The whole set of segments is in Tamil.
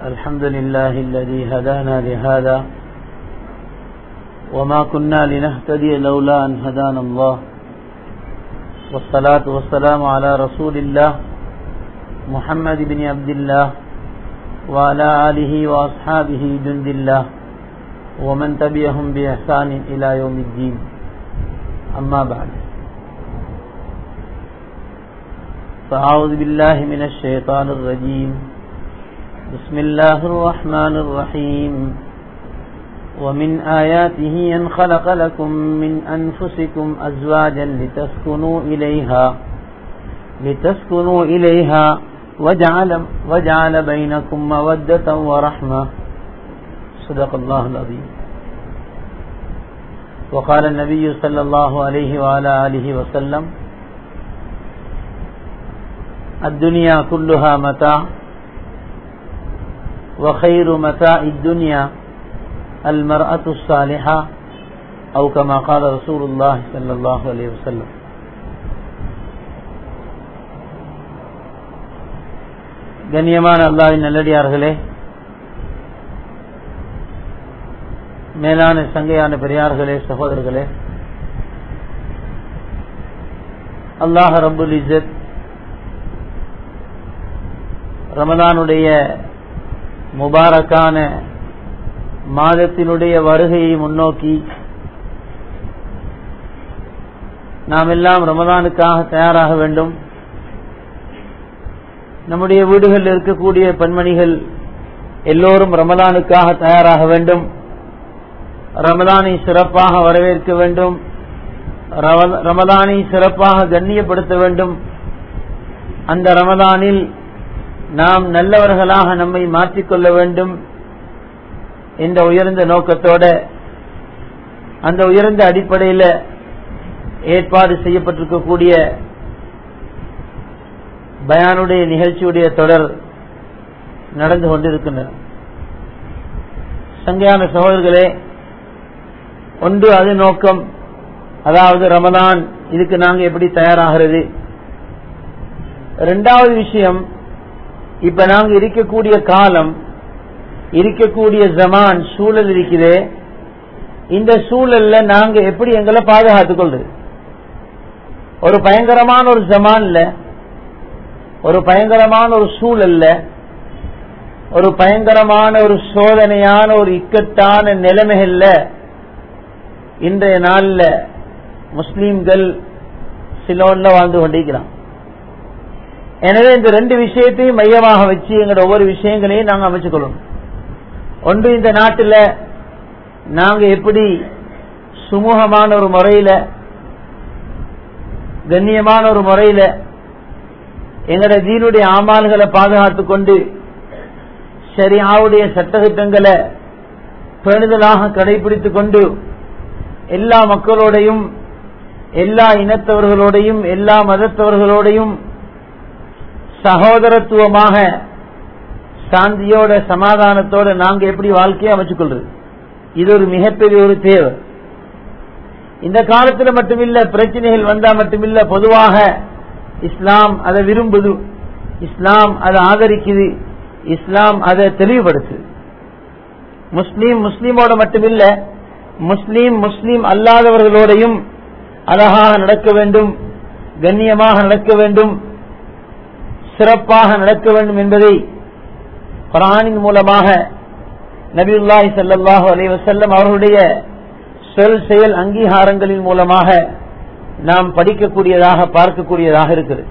الحمد لله الذي هدانا لهذا وما كنا لنهتدي لولا أن هدانا الله والصلاة والسلام على رسول الله محمد بن عبد الله وعلى آله وأصحابه جند الله ومن تبعهم بإحسان إلى يوم الدين أما بعد فأعوذ بالله من الشيطان الرجيم بسم الله الرحمن الرحيم ومن آياته أن خلق لكم من أنفسكم أزواجا لتسكنوا إليها لتسكنوا إليها وجعل, وجعل بينكم مودة ورحمة صدق الله العظيم وقال النبي صلى الله عليه وعلى آله وسلم الدنيا كلها متاع وخير متاع الدنيا المرأة الصالحة أو كما قال رسول الله صلى الله عليه وسلم கண்ணியமான அல்லாவின் நல்லடியார்களே மேலான சங்கையான பெரியார்களே சகோதரர்களே அல்லாஹ் ரபுல் இசத் ரமதானுடைய முபாரக்கான மாதத்தினுடைய வருகையை முன்னோக்கி நாம் எல்லாம் ரமதானுக்காக தயாராக வேண்டும் நம்முடைய வீடுகளில் இருக்கக்கூடிய பெண்மணிகள் எல்லோரும் ரமதானுக்காக தயாராக வேண்டும் ரமதானை சிறப்பாக வரவேற்க வேண்டும் ரமதானை சிறப்பாக கண்ணியப்படுத்த வேண்டும் அந்த ரமதானில் நாம் நல்லவர்களாக நம்மை மாற்றிக்கொள்ள வேண்டும் என்ற உயர்ந்த நோக்கத்தோட அந்த உயர்ந்த அடிப்படையில் ஏற்பாடு செய்யப்பட்டிருக்கக்கூடிய பயானுடைய நிகழ்ச்சியுடைய தொடர் நடந்து கொண்டிருக்கின்றன சங்கையான சகோதரர்களே ஒன்று அது நோக்கம் அதாவது ரமதான் இதுக்கு நாங்க எப்படி தயாராகிறது ரெண்டாவது விஷயம் இப்ப நாங்க இருக்கக்கூடிய காலம் இருக்கக்கூடிய ஜமான் சூழல் இருக்குது இந்த சூழல்ல நாங்க எப்படி எங்களை பாதுகாத்துக் கொள்றது ஒரு பயங்கரமான ஒரு ஜமான்ல ஒரு பயங்கரமான ஒரு சூழல்ல ஒரு பயங்கரமான ஒரு சோதனையான ஒரு இக்கட்டான நிலைமைகள்ல இன்றைய நாள்ல முஸ்லீம்கள் சிலோன்ல வாழ்ந்து கொண்டிருக்கிறான் எனவே இந்த ரெண்டு விஷயத்தையும் மையமாக வச்சு எங்களோட ஒவ்வொரு விஷயங்களையும் நாங்கள் அமைச்சுக்கொள்ளணும் ஒன்று இந்த நாட்டில் நாங்க எப்படி சுமூகமான ஒரு முறையில கண்ணியமான ஒரு முறையில எங்களோட தீனுடைய ஆமால்களை பாதுகாத்து கொண்டு சரியாவுடைய சட்டத்திட்டங்களை பேணுதலாக கடைபிடித்துக் கொண்டு எல்லா மக்களோடையும் எல்லா இனத்தவர்களோடையும் எல்லா மதத்தவர்களோடையும் சகோதரத்துவமாக சாந்தியோட சமாதானத்தோட நாங்க எப்படி வாழ்க்கையை அமைச்சுக் கொள்றது இது ஒரு மிகப்பெரிய ஒரு தேவை இந்த காலத்தில் மட்டுமில்ல பிரச்சனைகள் வந்தா மட்டுமில்ல பொதுவாக இஸ்லாம் அதை விரும்புது இஸ்லாம் அதை ஆதரிக்குது இஸ்லாம் அதை தெளிவுபடுத்துது முஸ்லீம் முஸ்லீமோட மட்டுமில்ல முஸ்லீம் முஸ்லீம் அல்லாதவர்களோடையும் அழகாக நடக்க வேண்டும் கண்ணியமாக நடக்க வேண்டும் சிறப்பாக நடக்க வேண்டும் என்பதை குரானின் மூலமாக நபியுல்லாஹி சல்லாஹூ அலி வசல்லம் அவர்களுடைய சொல் செயல் அங்கீகாரங்களின் மூலமாக நாம் படிக்கக்கூடியதாக பார்க்கக்கூடியதாக இருக்கிறது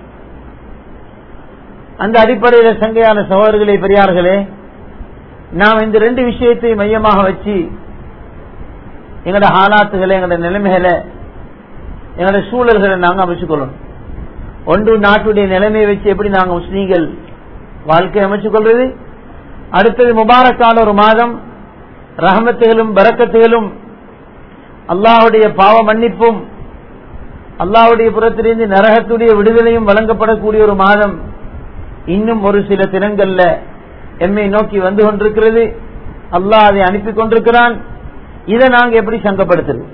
அந்த அடிப்படையில் சங்கையான சகோதரர்களே பெரியார்களே நாம் இந்த ரெண்டு விஷயத்தை மையமாக வச்சு எங்களோட ஆலாத்துகளை எங்களோட நிலைமைகளை எங்களோட சூழல்களை நாங்கள் அமைச்சுக்கொள்ளணும் ஒன்று நாட்டுடைய நிலைமையை வச்சு எப்படி நாங்கள் முஸ்லீம்கள் வாழ்க்கை அமைச்சுக் கொள்வது அடுத்தது முபாரக்கான ஒரு மாதம் ரஹமத்துகளும் பரக்கத்துகளும் அல்லாஹுடைய பாவ மன்னிப்பும் அல்லாஹுடைய புறத்திலிருந்து நரகத்துடைய விடுதலையும் வழங்கப்படக்கூடிய ஒரு மாதம் இன்னும் ஒரு சில தினங்கள்ல எம்மை நோக்கி வந்து கொண்டிருக்கிறது அல்லாஹ் அதை அனுப்பி கொண்டிருக்கிறான் இதை நாங்க எப்படி சங்கப்படுத்துறது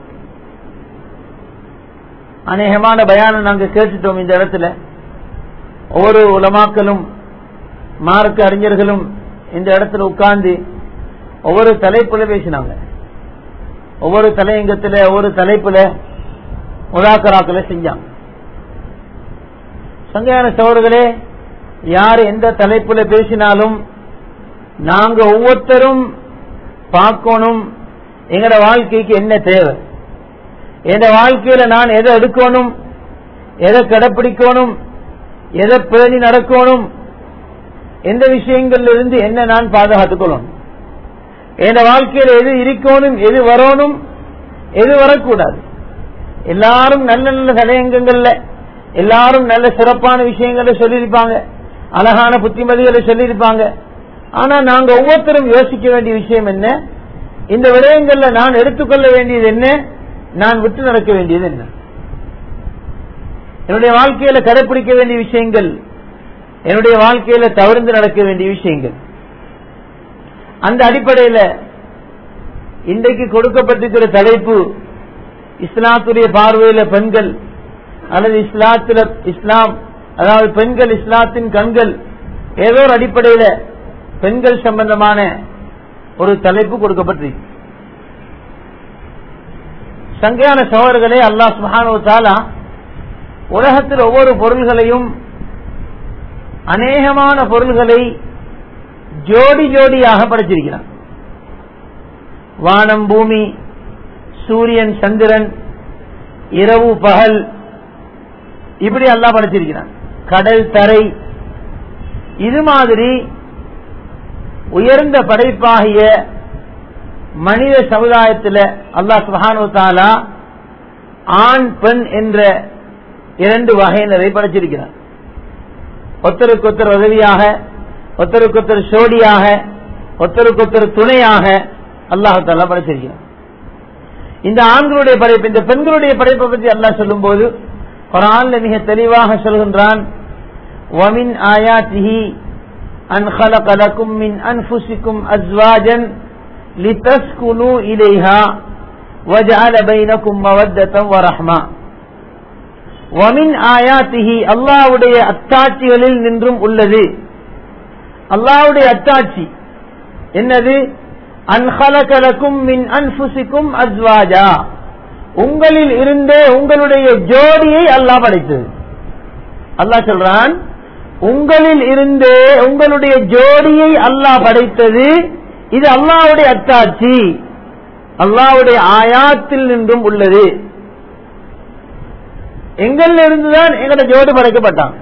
அநேகமான பயானம் நாங்க கேட்டுட்டோம் இந்த இடத்துல ஒவ்வொரு உலமாக்களும் மார்க்க அறிஞர்களும் இந்த இடத்துல உட்கார்ந்து ஒவ்வொரு தலைப்புல பேசினாங்க ஒவ்வொரு தலையங்கத்துல ஒவ்வொரு தலைப்புல முதாக்கராக்களை செஞ்சாங்க சங்கையான சோழர்களே யார் எந்த தலைப்புல பேசினாலும் நாங்க ஒவ்வொருத்தரும் பார்க்கணும் எங்கட வாழ்க்கைக்கு என்ன தேவை என் வாழ்க்கையில நான் எதை எடுக்கணும் எதை கடைப்பிடிக்கணும் எதை பேணி நடக்கணும் எந்த விஷயங்கள்ல இருந்து என்ன நான் பாதுகாத்துக் கொள்ளணும் என் வாழ்க்கையில எது இருக்கணும் எது வரணும் எது வரக்கூடாது எல்லாரும் நல்ல நல்ல தலையங்கங்கள்ல எல்லாரும் நல்ல சிறப்பான விஷயங்களை சொல்லியிருப்பாங்க அழகான புத்திமதிகளை சொல்லியிருப்பாங்க ஆனா நாங்க ஒவ்வொருத்தரும் யோசிக்க வேண்டிய விஷயம் என்ன இந்த விடயங்கள்ல நான் எடுத்துக்கொள்ள வேண்டியது என்ன நான் விட்டு நடக்க வேண்டியது என்ன என்னுடைய வாழ்க்கையில கடைபிடிக்க வேண்டிய விஷயங்கள் என்னுடைய வாழ்க்கையில தவிர்த்து நடக்க வேண்டிய விஷயங்கள் அந்த அடிப்படையில் இன்றைக்கு கொடுக்கப்பட்டிருக்கிற தலைப்பு இஸ்லாத்துடைய பார்வையில பெண்கள் அல்லது இஸ்லாத்துல இஸ்லாம் அதாவது பெண்கள் இஸ்லாத்தின் கண்கள் ஏதோ ஒரு அடிப்படையில பெண்கள் சம்பந்தமான ஒரு தலைப்பு கொடுக்கப்பட்டிருக்கு சங்கையான சோழர்களே அல்லாஹ் சுஹானோ தாலா உலகத்தில் ஒவ்வொரு பொருள்களையும் அநேகமான பொருள்களை ஜோடி ஜோடியாக படைச்சிருக்கிறான் வானம் பூமி சூரியன் சந்திரன் இரவு பகல் இப்படி எல்லாம் படைச்சிருக்கிறான் கடல் தரை இது மாதிரி உயர்ந்த படைப்பாகிய மனித சமுதாயத்தில் அல்லாஹ் சுஹானு தாலா ஆண் பெண் என்ற இரண்டு வகையினரை படைச்சிருக்கிறார் ஒருத்தருக்கு ஒருத்தர் உதவியாக ஒருத்தருக்கு ஒருத்தர் சோடியாக ஒருத்தருக்கு ஒருத்தர் துணையாக அல்லாஹால படைச்சிருக்கிறார் இந்த ஆண்களுடைய படைப்பு இந்த பெண்களுடைய படைப்பை பற்றி அல்லாஹ் சொல்லும் போது குரான்ல மிக தெளிவாக சொல்கின்றான் وَمِنْ آيَاتِهِ أَنْ خَلَقَ لَكُم مِّنْ أَنفُسِكُمْ أَزْوَاجًا لِتَسْكُنُوا إِلَيْهَا وَجَعَلَ بَيْنَكُم مَّوَدَّةً وَرَحْمَةً وَمِنْ آيَاتِهِ அல்லாஹ்வுடைய அத்தாட்சிகளில் நின்றும் உள்ளது அல்லாஹ்வுடைய அத்தாட்சி என்னது அன்ஹலகலக்கும் மின் அன்புசிக்கும் அஸ்வாஜா உங்களில் இருந்தே உங்களுடைய ஜோடியை அல்லாஹ் படைத்தது அல்லாஹ் சொல்றான் உங்களில் இருந்தே உங்களுடைய ஜோடியை அல்லாஹ் படைத்தது இது அல்லாஹ்வுடைய அத்தாட்சி அல்லாஹ்வுடைய ஆயாத்தில் நின்றும் உள்ளது எங்கள்ல இருந்துதான் எங்கட ஜோடி படைக்கப்பட்டான்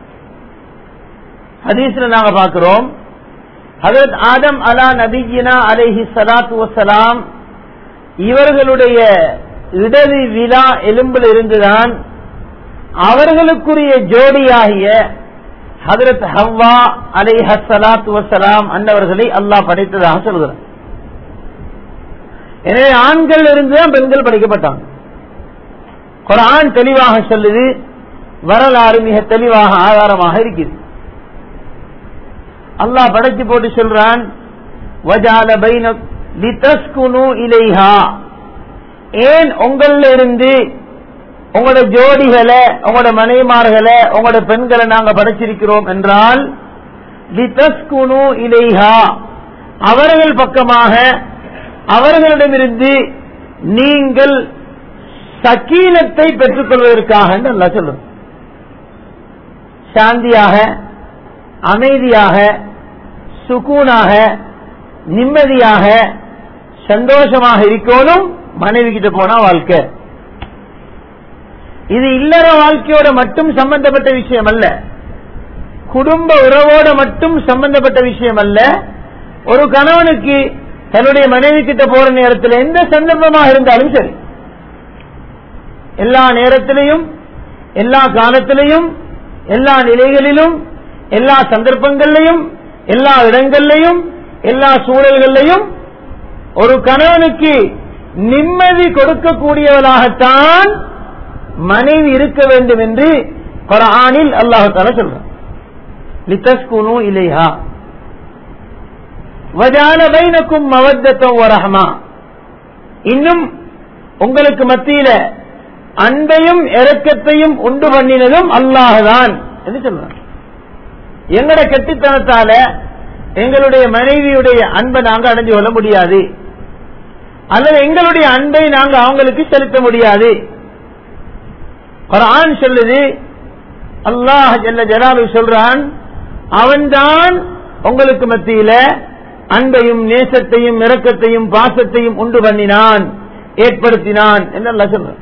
ஹதீஸ்ல நாங்க பார்க்கிறோம் ஹதரத் ஆதம் அலா நபிஜினா அலைஹி சலாத்து வசலாம் இவர்களுடைய இடது விழா எலும்பில் இருந்துதான் அவர்களுக்குரிய ஜோடியாகிய ஹதரத் ஹவ்வா அலைஹ சலாத்து வசலாம் அன்னவர்களை அல்லாஹ் படைத்ததாக சொல்கிறார் எனவே ஆண்கள் இருந்துதான் பெண்கள் படைக்கப்பட்டாங்க குரான் தெளிவாக சொல்லுது வரலாறு மிக தெளிவாக ஆதாரமாக இருக்குது அல்லாஹ் படைச்சு போட்டு சொல்றான் வஜால பைன லிதஸ்குனு இலைஹா ஏன் உங்கள இருந்து உங்களோட ஜோடிகளை உங்களோட மனைமார்களை உங்களோட பெண்களை நாங்க படைச்சிருக்கிறோம் என்றால் லிதஸ்குனு இலைஹா அவர்கள் பக்கமாக அவர்களிடமிருந்து நீங்கள் சக்கீனத்தை பெற்றுக் கொள்வதற்காக நல்லா சொல்றோம் சாந்தியாக அமைதியாக சுக்கூனாக நிம்மதியாக சந்தோஷமாக இருக்கணும் மனைவி கிட்ட போனா வாழ்க்கை இது இல்லற வாழ்க்கையோட மட்டும் சம்பந்தப்பட்ட விஷயம் அல்ல குடும்ப உறவோட மட்டும் சம்பந்தப்பட்ட விஷயம் அல்ல ஒரு கணவனுக்கு தன்னுடைய மனைவி கிட்ட போற நேரத்தில் எந்த சந்தர்ப்பமாக இருந்தாலும் சரி எல்லா நேரத்திலையும் எல்லா காலத்திலையும் எல்லா நிலைகளிலும் எல்லா சந்தர்ப்பங்களிலையும் எல்லா இடங்களிலையும் எல்லா சூழல்களிலையும் ஒரு கணவனுக்கு நிம்மதி கொடுக்கக்கூடியவளாகத்தான் மனைவி இருக்க வேண்டும் என்று குரானில் அல்லாஹால சொல்றான் லித்தஸ்குனு இலைஹா வஜால பைனக்கும் மவத்தத்தம் வரஹமா இன்னும் உங்களுக்கு மத்தியில அன்பையும் இரக்கத்தையும் உண்டு பண்ணினதும் அல்லாஹுதான் என்று சொல்றான் எங்கட கெட்டித்தனத்தால எங்களுடைய மனைவியுடைய அன்பை நாங்க அடைஞ்சு கொள்ள முடியாது அல்லது எங்களுடைய அன்பை நாங்க அவங்களுக்கு செலுத்த முடியாது குரான் சொல்லுது அல்லாஹ் ஜல்ல ஜலாலு சொல்றான் அவன்தான் உங்களுக்கு மத்தியில அன்பையும் நேசத்தையும் இரக்கத்தையும் பாசத்தையும் உண்டு பண்ணினான் ஏற்படுத்தினான் என்று சொல்றான்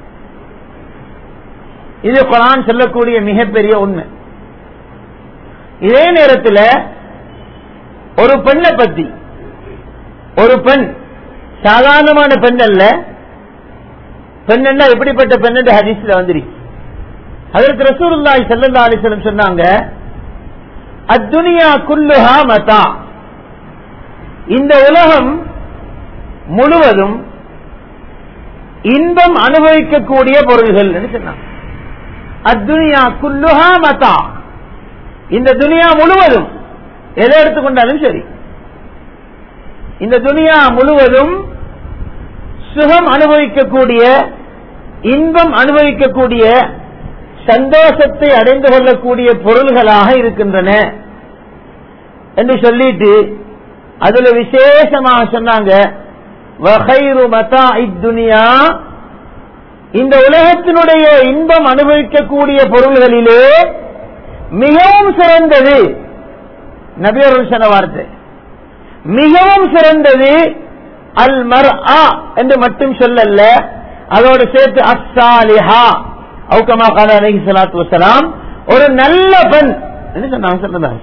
இது குரான் சொல்லக்கூடிய மிகப்பெரிய உண்மை இதே நேரத்தில் ஒரு பெண்ணை பத்தி ஒரு பெண் சாதாரணமான பெண் அல்ல பெண் என்ன எப்படிப்பட்ட பெண் என்று ஹதீஸ்ல வந்துருக்கு அதற்கு ரசூலுல்லாஹி ஸல்லல்லாஹு அலைஹி வஸல்லம் சொன்னாங்க அத்துனியா குல்லுஹா மதா இந்த உலகம் முழுவதும் இன்பம் அனுபவிக்கக்கூடிய பொருள்கள் என்று சொன்னாங்க அத்துனியா குல்லுஹா மதா இந்த துனியா முழுவதும் எதை எடுத்துக்கொண்டாலும் சரி இந்த துனியா முழுவதும் சுகம் அனுபவிக்கக்கூடிய இன்பம் அனுபவிக்கக்கூடிய சந்தோஷத்தை அடைந்து கொள்ளக்கூடிய பொருள்களாக இருக்கின்றன என்று சொல்லிட்டு அதுல விசேஷமாக சொன்னாங்க வகைரு மதா இத்துனியா இந்த உலகத்தினுடைய இன்பம் அனுபவிக்கக்கூடிய பொருள்களிலே மிகவும் சிறந்தது நபியர்கள் சொன்ன வார்த்தை மிகவும் சிறந்தது அல் மர் என்று மட்டும் சொல்லல அதோடு சேர்த்து அஸ்ஸாலிஹா அவுக்கமா கால அலஹி சலாத்து வசலாம் ஒரு நல்ல பெண் என்று சொன்னாங்க சொன்னதாக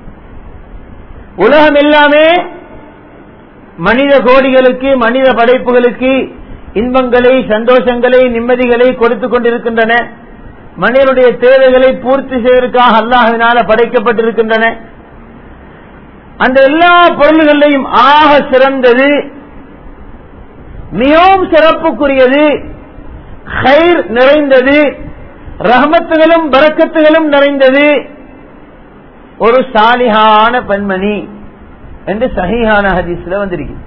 உலகம் எல்லாமே மனித கோடிகளுக்கு மனித படைப்புகளுக்கு இன்பங்களை சந்தோஷங்களை நிம்மதிகளை கொடுத்து கொண்டிருக்கின்றன மனிதனுடைய தேவைகளை பூர்த்தி செய்வதற்காக அல்லாஹினால படைக்கப்பட்டிருக்கின்றன அந்த எல்லா பொருள்களையும் ஆக சிறந்தது மிகவும் சிறப்புக்குரியது ஹைர் நிறைந்தது ரஹமத்துகளும் பரக்கத்துகளும் நிறைந்தது ஒரு சாலிஹான பெண்மணி என்று சஹீஹான ஹதீஸ்ல வந்திருக்கு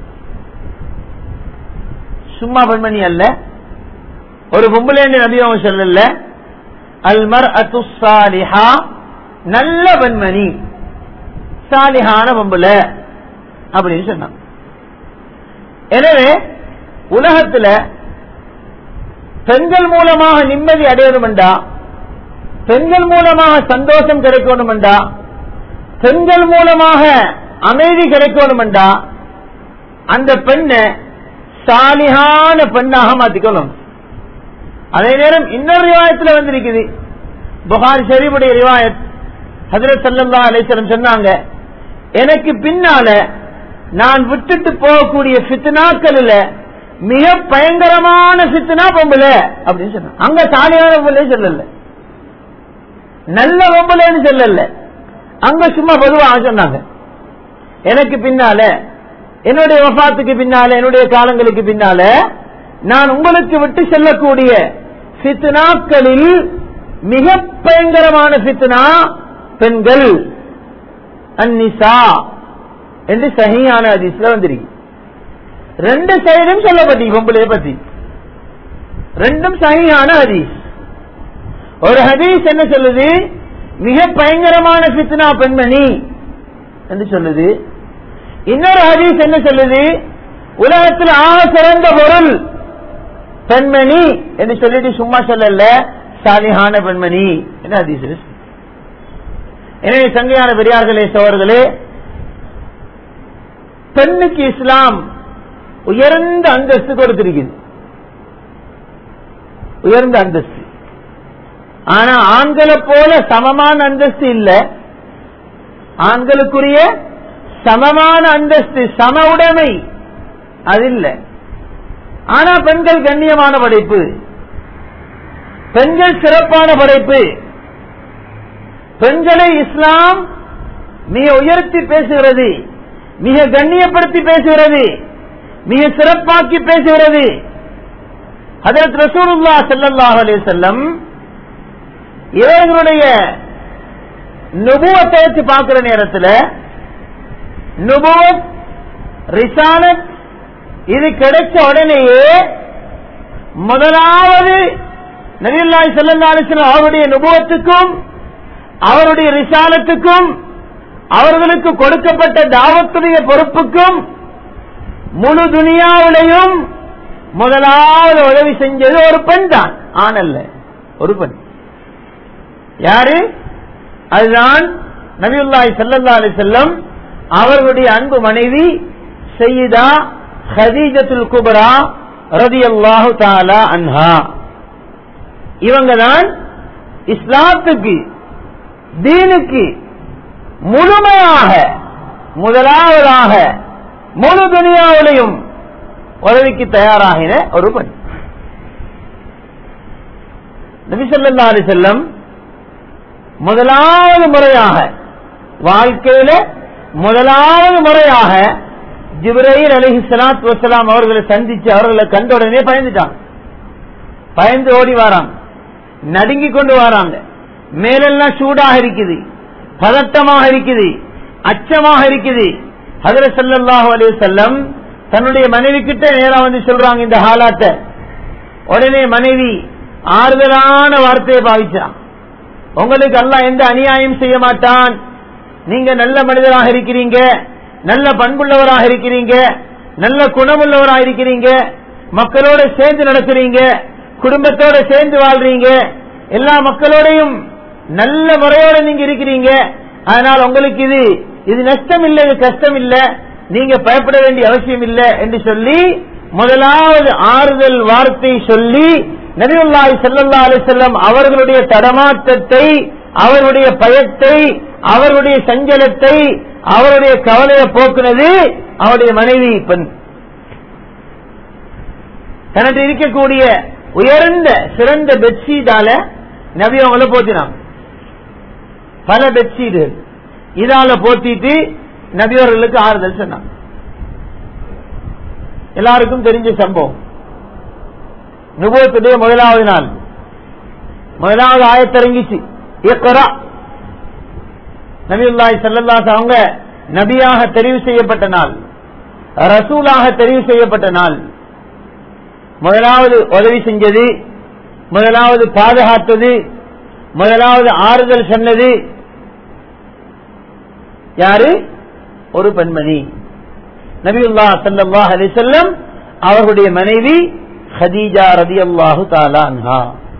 சும்மா பெண்மணி அல்ல ஒரு பொம்பளை நபியும் சொல்லல அல்மர் அத்துசாலிஹா நல்ல பெண்மணி சாலிஹான பொம்புல அப்படின்னு சொன்னாங்க எனவே உலகத்துல பெண்கள் மூலமாக நிம்மதி அடையணும்டா பெண்கள் மூலமாக சந்தோஷம் கிடைக்கணும்டா பெண்கள் மூலமாக அமைதி கிடைக்கணும்டா அந்த பெண்ணை சாலிகான பெண்ணாக மாத்திக்கணும் அதே நேரம் இன்னொரு ரிவாயத்தில் வந்திருக்குது புகார் ஷரீஃபுடைய ரிவாயத் ஹதரத் சல்லா அலிஸ்வரம் சொன்னாங்க எனக்கு பின்னால நான் விட்டுட்டு போகக்கூடிய ஃபித்னாக்களில் மிக பயங்கரமான ஃபித்னா பொம்பளை அப்படின்னு சொன்னாங்க அங்க சாலியான பொம்பளை சொல்லல நல்ல பொம்பளைன்னு சொல்லல அங்க சும்மா பொதுவாக சொன்னாங்க எனக்கு பின்னால என்னுடைய வஃபாத்துக்கு பின்னால என்னுடைய காலங்களுக்கு பின்னால நான் உங்களுக்கு விட்டு செல்லக்கூடிய ஃபித்னாக்களில் மிக பயங்கரமான ஃபித்னா பெண்கள் அந்நிசா என்று சகியான அதிசல வந்திருக்கு ரெண்டு சைடும் சொல்லப்பட்டி பொம்பளைய பத்தி ரெண்டும் சகியான ஹதீஸ் ஒரு ஹதீஸ் என்ன சொல்லுது மிக பயங்கரமான ஃபித்னா பெண்மணி என்று சொல்லுது இன்னொரு ஹதீஸ் என்ன சொல்லுது உலகத்தில் ஆக சிறந்த பொருள் பெண்மணி என்று சொல்லிட்டு சும்மா சொல்லல சாலிஹான பெண்மணி என்ன ஹதீஸ் எனவே சங்கையான பெரியார்களே சோர்களே பெண்ணுக்கு இஸ்லாம் உயர்ந்த அந்தஸ்து கொடுத்திருக்குது உயர்ந்த அந்தஸ்து ஆனா ஆண்களை போல சமமான அந்தஸ்து இல்ல ஆண்களுக்குரிய சமமான அந்தஸ்து சம உடைமை அது இல்ல ஆனா பெண்கள் கண்ணியமான படைப்பு பெண்கள் சிறப்பான படைப்பு பெண்களை இஸ்லாம் மிக உயர்த்தி பேசுகிறது மிக கண்ணியப்படுத்தி பேசுகிறது மிக சிறப்பாக்கி பேசுகிறது அதற்கு ரசூலுல்லா ஸல்லல்லாஹு அலைஹி வஸல்லம் இவர்களுடைய நுபுவத்தை வச்சு பார்க்கிற நேரத்தில் நுபுவத் ரிசாலத் இது கிடைச்ச உடனேயே முதலாவது நபியுல்லாஹி ஸல்லல்லாஹு அலைஹி வஸல்லம் அவருடைய நுபுவத்துக்கும் அவருடைய ரிசாலத்துக்கும் அவர்களுக்கு கொடுக்கப்பட்ட தாவத்துடைய பொறுப்புக்கும் முழு துனியாவிலையும் முதலாவது உதவி செஞ்சது ஒரு பெண் தான் ஆணல்ல ஒரு பெண் யாரு அதுதான் நபியுல்லாய் சல்லல்லா அலி செல்லம் அவர்களுடைய அன்பு மனைவி சையீதா ஹதீஜத்துல் குபரா ரதி அல்லாஹு தாலா அன்ஹா இவங்க தான் இஸ்லாத்துக்கு தீனுக்கு முழுமையாக முதலாவதாக முழு துனியாவிலையும் உதவிக்கு தயாராகின ஒரு பெண் நபிசல்லா அலி செல்லம் முதலாவது முறையாக வாழ்க்கையில முதலாவது முறையாக ஜிப்ரயில் அலஹி சலாத் வசலாம் அவர்களை சந்திச்சு அவர்களை கண்ட உடனே பயந்துட்டாங்க பயந்து ஓடி வராங்க நடுங்கி கொண்டு வராங்க மேலெல்லாம் சூடாக இருக்குது பதட்டமாக இருக்குது அச்சமாக இருக்குது ஹதர சல்லாஹு அலி செல்லம் தன்னுடைய மனைவி கிட்ட நேரா வந்து சொல்றாங்க இந்த ஹாலாத்த உடனே மனைவி ஆறுதலான வார்த்தையை பாவிச்சான் உங்களுக்கு எல்லாம் எந்த அநியாயம் செய்ய மாட்டான் நீங்க நல்ல மனிதராக இருக்கிறீங்க நல்ல பண்புள்ளவராக இருக்கிறீங்க நல்ல குணமுள்ளவராக இருக்கிறீங்க மக்களோட சேர்ந்து நடக்கிறீங்க குடும்பத்தோட சேர்ந்து வாழ்றீங்க எல்லா மக்களோடையும் நல்ல முறையோட நீங்க இருக்கிறீங்க அதனால் உங்களுக்கு இது இது நஷ்டம் இல்லை இது கஷ்டம் இல்லை நீங்க பயப்பட வேண்டிய அவசியம் இல்லை என்று சொல்லி முதலாவது ஆறுதல் வார்த்தை சொல்லி நபியுல்லாஹி ஸல்லல்லாஹு அலைஹி வஸல்லம் அவர்களுடைய தடமாற்றத்தை அவருடைய பயத்தை அவருடைய சஞ்சலத்தை அவருடைய கவலையை போக்குனது அவருடைய மனைவி பெண் தனக்கு இருக்கக்கூடிய உயர்ந்த சிறந்த பெட்ஷீட்டால நபி அவங்கள போத்தினாங்க பல பெட்ஷீட்டுகள் இதால போத்திட்டு நபியவர்களுக்கு ஆறுதல் சொன்னாங்க எல்லாருக்கும் தெரிஞ்ச சம்பவம் நுபத்துடைய முதலாவது நாள் முதலாவது ஆயத்திறங்கிச்சு இக்கரா நபியுல்லாய் சல்லல்லாஸ் அவங்க நபியாக தெரிவு செய்யப்பட்ட நாள் ரசூலாக தெரிவு செய்யப்பட்ட நாள் முதலாவது உதவி செஞ்சது முதலாவது பாதுகாத்தது முதலாவது ஆறுதல் சொன்னது யாரு ஒரு பெண்மணி நபியுல்லா சல்லா அலிசல்லம் அவர்களுடைய மனைவி ஹதீஜா ரதி அல்லாஹு தாலா அன்ஹா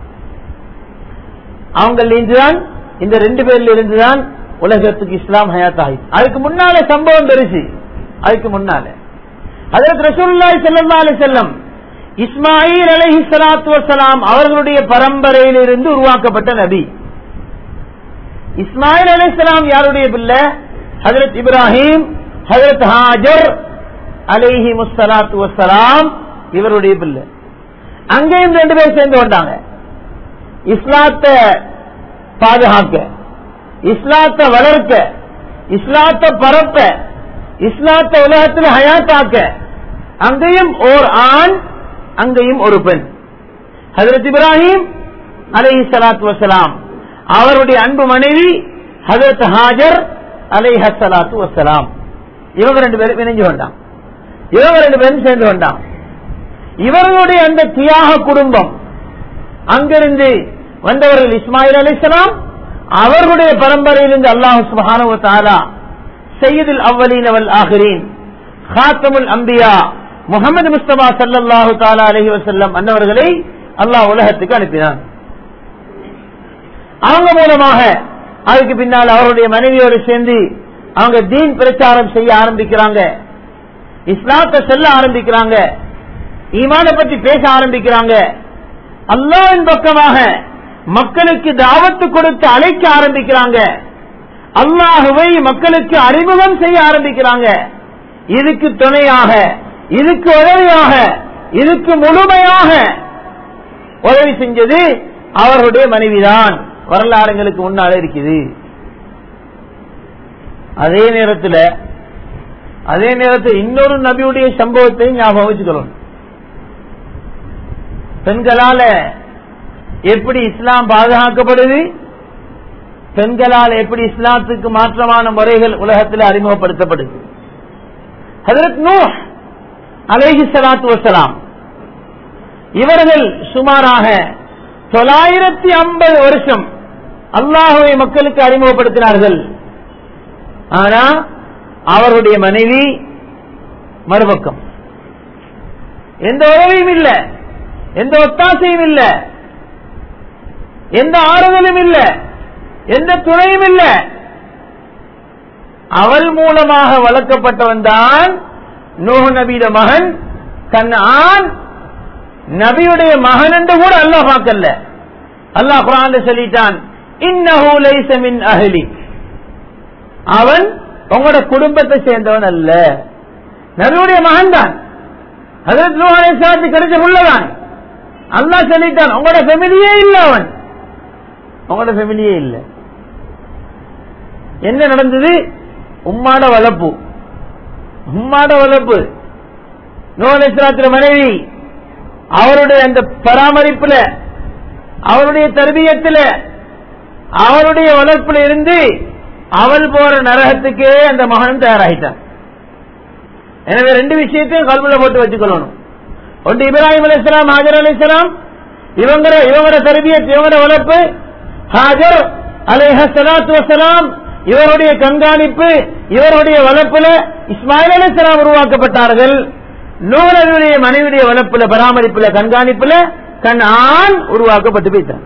அவங்கள இருந்துதான் இந்த ரெண்டு பேர்ல இருந்துதான் உலகத்துக்கு இஸ்லாம் ஹயாத் ஆகிது அதுக்கு முன்னால சம்பவம் பெருசு அதுக்கு முன்னால அதற்கு ரசூலுல்லாஹி ஸல்லல்லாஹு அலைஹி வஸல்லம் இஸ்மாயில் அலைஹி ஸலாத்து வஸலாம் அவர்களுடைய பரம்பரையிலிருந்து உருவாக்கப்பட்ட நபி இஸ்மாயில் அலைஹிஸ்ஸலாம் யாருடைய பிள்ளை ஹஜரத் இப்ராஹிம் ஹஜரத் ஹாஜர் அலைஹி முஸ்ஸலாத்து வஸ்ஸலாம் இவருடைய பிள்ளை அங்கேயும் ரெண்டு பேர் சேர்ந்து வந்தாங்க இஸ்லாத்தை பாதுகாக்க இஸ்லாத்தை வளர்க்க இஸ்லாத்தை பரப்ப இஸ்லாத்தை உலகத்தில் ஹயாத்தாக்க அங்கேயும் ஓர் ஆண் அங்கேயும் ஒரு பெண் ஹதரத் இப்ராஹிம் அலைஹி சலாத்து வசலாம் அவருடைய அன்பு மனைவி ஹதரத் ஹாஜர் அலைஹ சலாத்து வசலாம் இவங்க ரெண்டு பேரும் இணைஞ்சு வந்தான் இவங்க ரெண்டு பேரும் சேர்ந்து வந்தான் இவர்களுடைய அந்த தியாக குடும்பம் அங்கிருந்து வந்தவர்கள் இஸ்மாயில் அலிஸ்லாம் அவர்களுடைய பரம்பரையிலிருந்து அல்லாஹு சுபஹானு தாலா சையீதுல் அவ்வலீன் அவல் ஆஹிரீன் ஹாத்தமுல் அம்பியா முகமது முஸ்தபா சல்லல்லாஹு தாலா அலஹி வசல்லம் அன்னவர்களை அல்லாஹ் உலகத்துக்கு அனுப்பினான் அவங்க மூலமாக அதுக்கு பின்னால் அவருடைய மனைவியோடு சேர்ந்து அவங்க தீன் பிரச்சாரம் செய்ய ஆரம்பிக்கிறாங்க இஸ்லாத்தை செல்ல ஆரம்பிக்கிறாங்க ஈமான பத்தி பேச ஆரம்பிக்கிறாங்க அல்லாவின் பக்கமாக மக்களுக்கு தாவத்து கொடுத்து அழைக்க ஆரம்பிக்கிறாங்க அல்லாஹுவை மக்களுக்கு அறிமுகம் செய்ய ஆரம்பிக்கிறாங்க இதுக்கு துணையாக இதுக்கு உதவியாக இதுக்கு முழுமையாக உதவி செஞ்சது அவர்களுடைய மனைவிதான் வரலாறுங்களுக்கு முன்னால இருக்குது அதே நேரத்தில் அதே நேரத்தில் இன்னொரு நபியுடைய சம்பவத்தை ஞாபகம் வச்சுக்கணும் பெண்களால எப்படி இஸ்லாம் பாதுகாக்கப்படுது பெண்களால் எப்படி இஸ்லாத்துக்கு மாற்றமான முறைகள் உலகத்தில் அறிமுகப்படுத்தப்படுது ஹதரத் நூ அலேஹி சலாத்து வசலாம் இவர்கள் சுமாராக தொள்ளாயிரத்தி ஐம்பது வருஷம் அல்லாஹுவை மக்களுக்கு அறிமுகப்படுத்தினார்கள் ஆனா அவருடைய மனைவி மறுபக்கம் எந்த உறவையும் இல்ல எந்த ஒத்தாசையும் இல்ல எந்த ஆறுதலும் இல்ல எந்த துணையும் இல்ல அவள் மூலமாக வளர்க்கப்பட்டவன் தான் நூஹ் நபியிட மகன் தன் ஆண் நபியுடைய மகன் என்று கூட அல்லாஹ் பார்க்கல அல்லாஹ் குரான் சொல்லிட்டான் இன்னஹு லைஸ மின் அஹ்லி அவன் உங்களோட குடும்பத்தை சேர்ந்தவன் அல்ல நபியுடைய மகன் தான் ஹஜரத் நூஹ் அலைஹிஸ்ஸலாத்துக்கு கிடைச்ச உள்ளதான் அல்லாஹ் சொல்லிட்டான் உங்களோட ஃபெமிலியே இல்ல அவன் உங்களோட ஃபெமிலியே இல்ல என்ன நடந்தது உம்மாட வளர்ப்பு உம்மாட வளர்ப்பு நூலேஸ்வரத்திர மனைவி அவருடைய அந்த பராமரிப்புல அவருடைய தர்பியத்துல அவருடைய வளர்ப்புல இருந்து அவள் போற நரகத்துக்கே அந்த மகனும் தயாராகிட்டான் எனவே ரெண்டு விஷயத்தையும் கல்வில போட்டு வச்சுக்கொள்ளணும் ஒன்று இப்ராஹிம் அலிஸ்லாம் ஹாஜர் அலிஸ்லாம் இவங்க இவங்களோட தர்பியத் இவங்களோட வளர்ப்பு ஹாஜர் அலைஹ சலாத்து வசலாம் இவருடைய கண்காணிப்பு இவருடைய வளர்ப்புல இஸ்மாயில் அலிஸ்லாம் உருவாக்கப்பட்டார்கள் நூலனுடைய மனைவியுடைய வளர்ப்புல பராமரிப்புல கண்காணிப்புல கண் ஆண் உருவாக்கப்பட்டு போயிட்டார்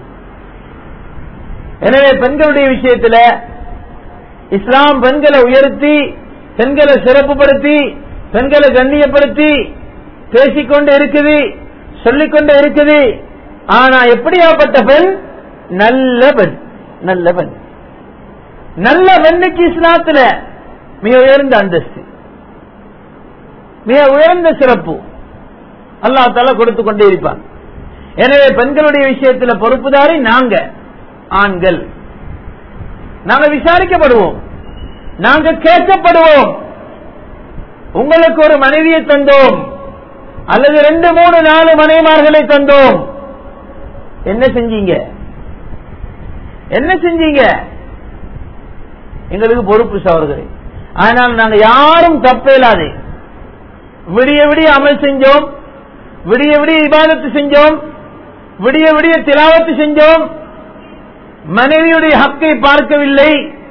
எனவே பெண்களுடைய விஷயத்துல இஸ்லாம் பெண்களை உயர்த்தி பெண்களை சிறப்புப்படுத்தி பெண்களை கண்ணியப்படுத்தி பேசிக்கொண்டு இருக்குது சொல்லிக்கொண்டு இருக்குது ஆனா எப்படியாப்பட்ட பெண் நல்ல பெண் நல்ல பெண் நல்ல பெண்ணுக்கு இஸ்லாத்துல மிக உயர்ந்த அந்தஸ்து மிக உயர்ந்த சிறப்பு அல்லா தால கொடுத்து கொண்டே இருப்பான் எனவே பெண்களுடைய விஷயத்துல பொறுப்புதாரி நாங்க ஆண்கள் நாங்க விசாரிக்கப்படுவோம் நாங்க கேட்கப்படுவோம் உங்களுக்கு ஒரு மனைவியை தந்தோம் அல்லது ரெண்டு மூணு நாலு மனைமார்களை தந்தோம் என்ன செஞ்சீங்க என்ன செஞ்சீங்க எங்களுக்கு பொறுப்பு சவர்களே ஆனால் நாங்க யாரும் தப்பேலாதே விடிய விடிய அமல் செஞ்சோம் விடிய விடிய இபாதத்து செஞ்சோம் விடிய விடிய திலாவத்து செஞ்சோம் மனைவியுடைய ஹக்கை பார்க்கவில்லை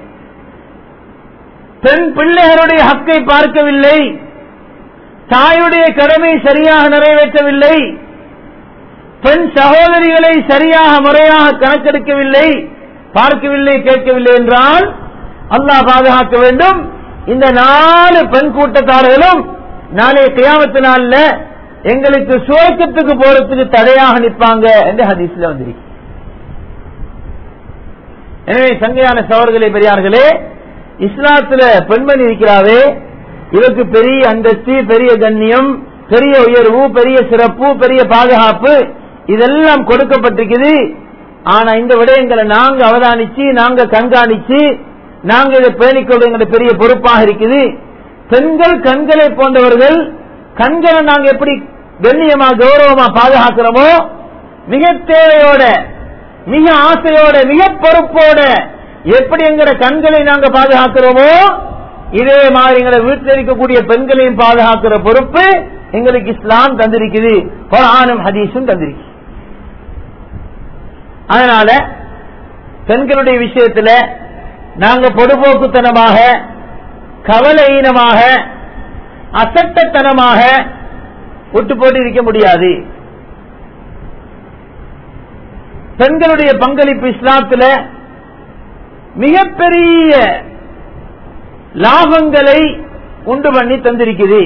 பெண் பிள்ளைகளுடைய ஹக்கை பார்க்கவில்லை தாயுடைய கடமை சரியாக நிறைவேற்றவில்லை பெண் சகோதரிகளை சரியாக முறையாக கணக்கெடுக்கவில்லை பார்க்கவில்லை கேட்கவில்லை என்றால் அல்லாஹ் பாதுகாக்க வேண்டும் இந்த நாலு பெண் கூட்டத்தார்களும் நாளைய கியாமத்து நாள்ல எங்களுக்கு சுவர்க்கத்துக்கு போறதுக்கு தடையாக நிற்பாங்க என்று ஹதீஸ்ல வந்திருக்கு எனவே சங்கையான சவர்களே பெரியார்களே இஸ்லாத்துல பெண்மணி இருக்கிறாவே இவருக்கு பெரிய அந்தஸ்து பெரிய கண்ணியம் பெரிய உயர்வு பெரிய சிறப்பு பெரிய பாதுகாப்பு இதெல்லாம் கொடுக்கப்பட்டிருக்குது ஆனா இந்த விடயங்களை நாங்க அவதானிச்சு நாங்க கண்காணிச்சு நாங்க இதை பேணிக்கொள்ள எங்களுடைய பெரிய பொறுப்பாக இருக்குது பெண்கள் கண்களை போன்றவர்கள் கண்களை நாங்க எப்படி கண்ணியமா கௌரவமா பாதுகாக்கிறோமோ மிக தேவையோட மிக ஆசையோட மிக பொறுப்போட எப்படி எங்கட கண்களை நாங்க பாதுகாக்கிறோமோ இதே மாதிரி எங்களை வீட்டில் இருக்கக்கூடிய பெண்களையும் பாதுகாக்கிற பொறுப்பு எங்களுக்கு இஸ்லாம் தந்திருக்குது குரானும் ஹதீஸும் தந்திருக்கு அதனால பெண்களுடைய விஷயத்துல நாங்க பொதுபோக்குத்தனமாக கவலையீனமாக அசட்டத்தனமாக விட்டு போட்டு இருக்க முடியாது பெண்களுடைய பங்களிப்பு இஸ்லாத்துல மிகப்பெரிய லாபங்களை உண்டு பண்ணி தந்திருக்குது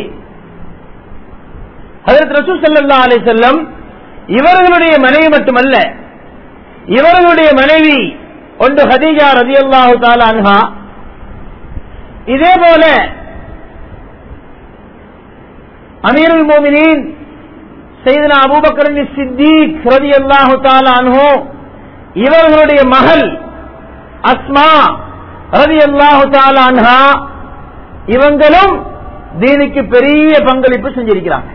அதற்கு ரசூ சல்லா அலி செல்லம் இவர்களுடைய மனைவி மட்டுமல்ல இவர்களுடைய மனைவி ஒன்று ஹதீஜா ரதி அல்லாஹு அன்ஹா இதே போல அமீருல் மோமினின் செய்தனா அபூபக்கரன் சித்திக் ரதி அல்லாஹு அன்ஹோ இவர்களுடைய மகள் அஸ்மா ரதி அல்லாஹு அன்ஹா இவங்களும் தீனுக்கு பெரிய பங்களிப்பு செஞ்சிருக்கிறாங்க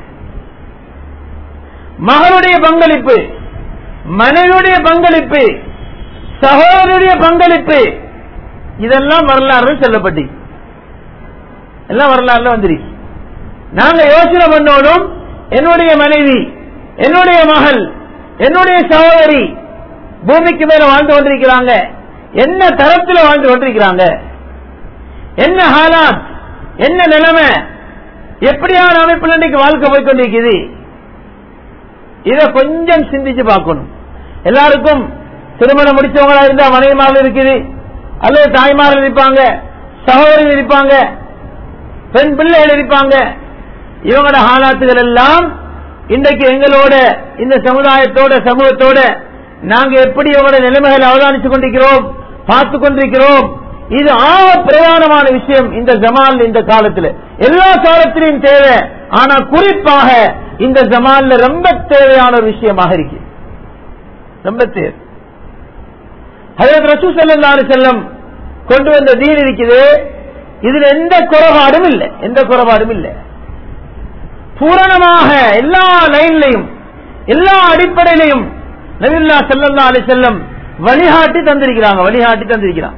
மகளுடைய பங்களிப்பு மனைவியுடைய பங்களிப்பு சகோதரருடைய பங்களிப்பு இதெல்லாம் வரலாறு சொல்லப்பட்டு எல்லாம் வரலாறுல வந்துருக்கு நாங்க யோசனை பண்ணோடும் என்னுடைய மனைவி என்னுடைய மகள் என்னுடைய சகோதரி பூமிக்கு மேல வாழ்ந்து கொண்டிருக்கிறாங்க என்ன தரத்தில் வாழ்ந்து கொண்டிருக்கிறாங்க என்ன ஹாலாத் என்ன நிலைமை எப்படியான அமைப்பில் இன்னைக்கு வாழ்க்கை போய் கொண்டிருக்குது இத கொஞ்சம் சிந்திச்சு பார்க்கணும் எல்லாருக்கும் திருமணம் முடிச்சவங்களா இருந்தா மனைவிமார்கள் இருக்குது அல்லது தாய்மார்கள் இருப்பாங்க சகோதரிகள் இருப்பாங்க பெண் பிள்ளைகள் இருப்பாங்க இவங்களோட ஹாலாத்துகள் எல்லாம் இன்றைக்கு எங்களோட இந்த சமுதாயத்தோட சமூகத்தோட நாங்க எப்படி இவங்களோட நிலைமைகளை அவதானித்துக் கொண்டிருக்கிறோம் பார்த்துக் கொண்டிருக்கிறோம் இது ஆக பிரதானமான விஷயம் இந்த ஜமால் இந்த காலத்துல எல்லா காலத்திலையும் தேவை ஆனா குறிப்பாக இந்த ஜமால்ல ரொம்ப தேவையான ஒரு விஷயமாக இருக்கு ரொம்ப தேவை ஹஜரத் ரசூ ஸல்லல்லாஹு அலைஹி வஸல்லம் கொண்டு வந்த தீன் இருக்குது இதுல எந்த குறைபாடும் இல்லை எந்த குறைபாடும் இல்லை பூரணமாக எல்லா லைன்லையும் எல்லா அடிப்படையிலையும் நபில்லா ஸல்லல்லாஹு அலைஹி வஸல்லம் வழிகாட்டி தந்திருக்கிறாங்க வழிகாட்டி தந்திருக்கிறாங்க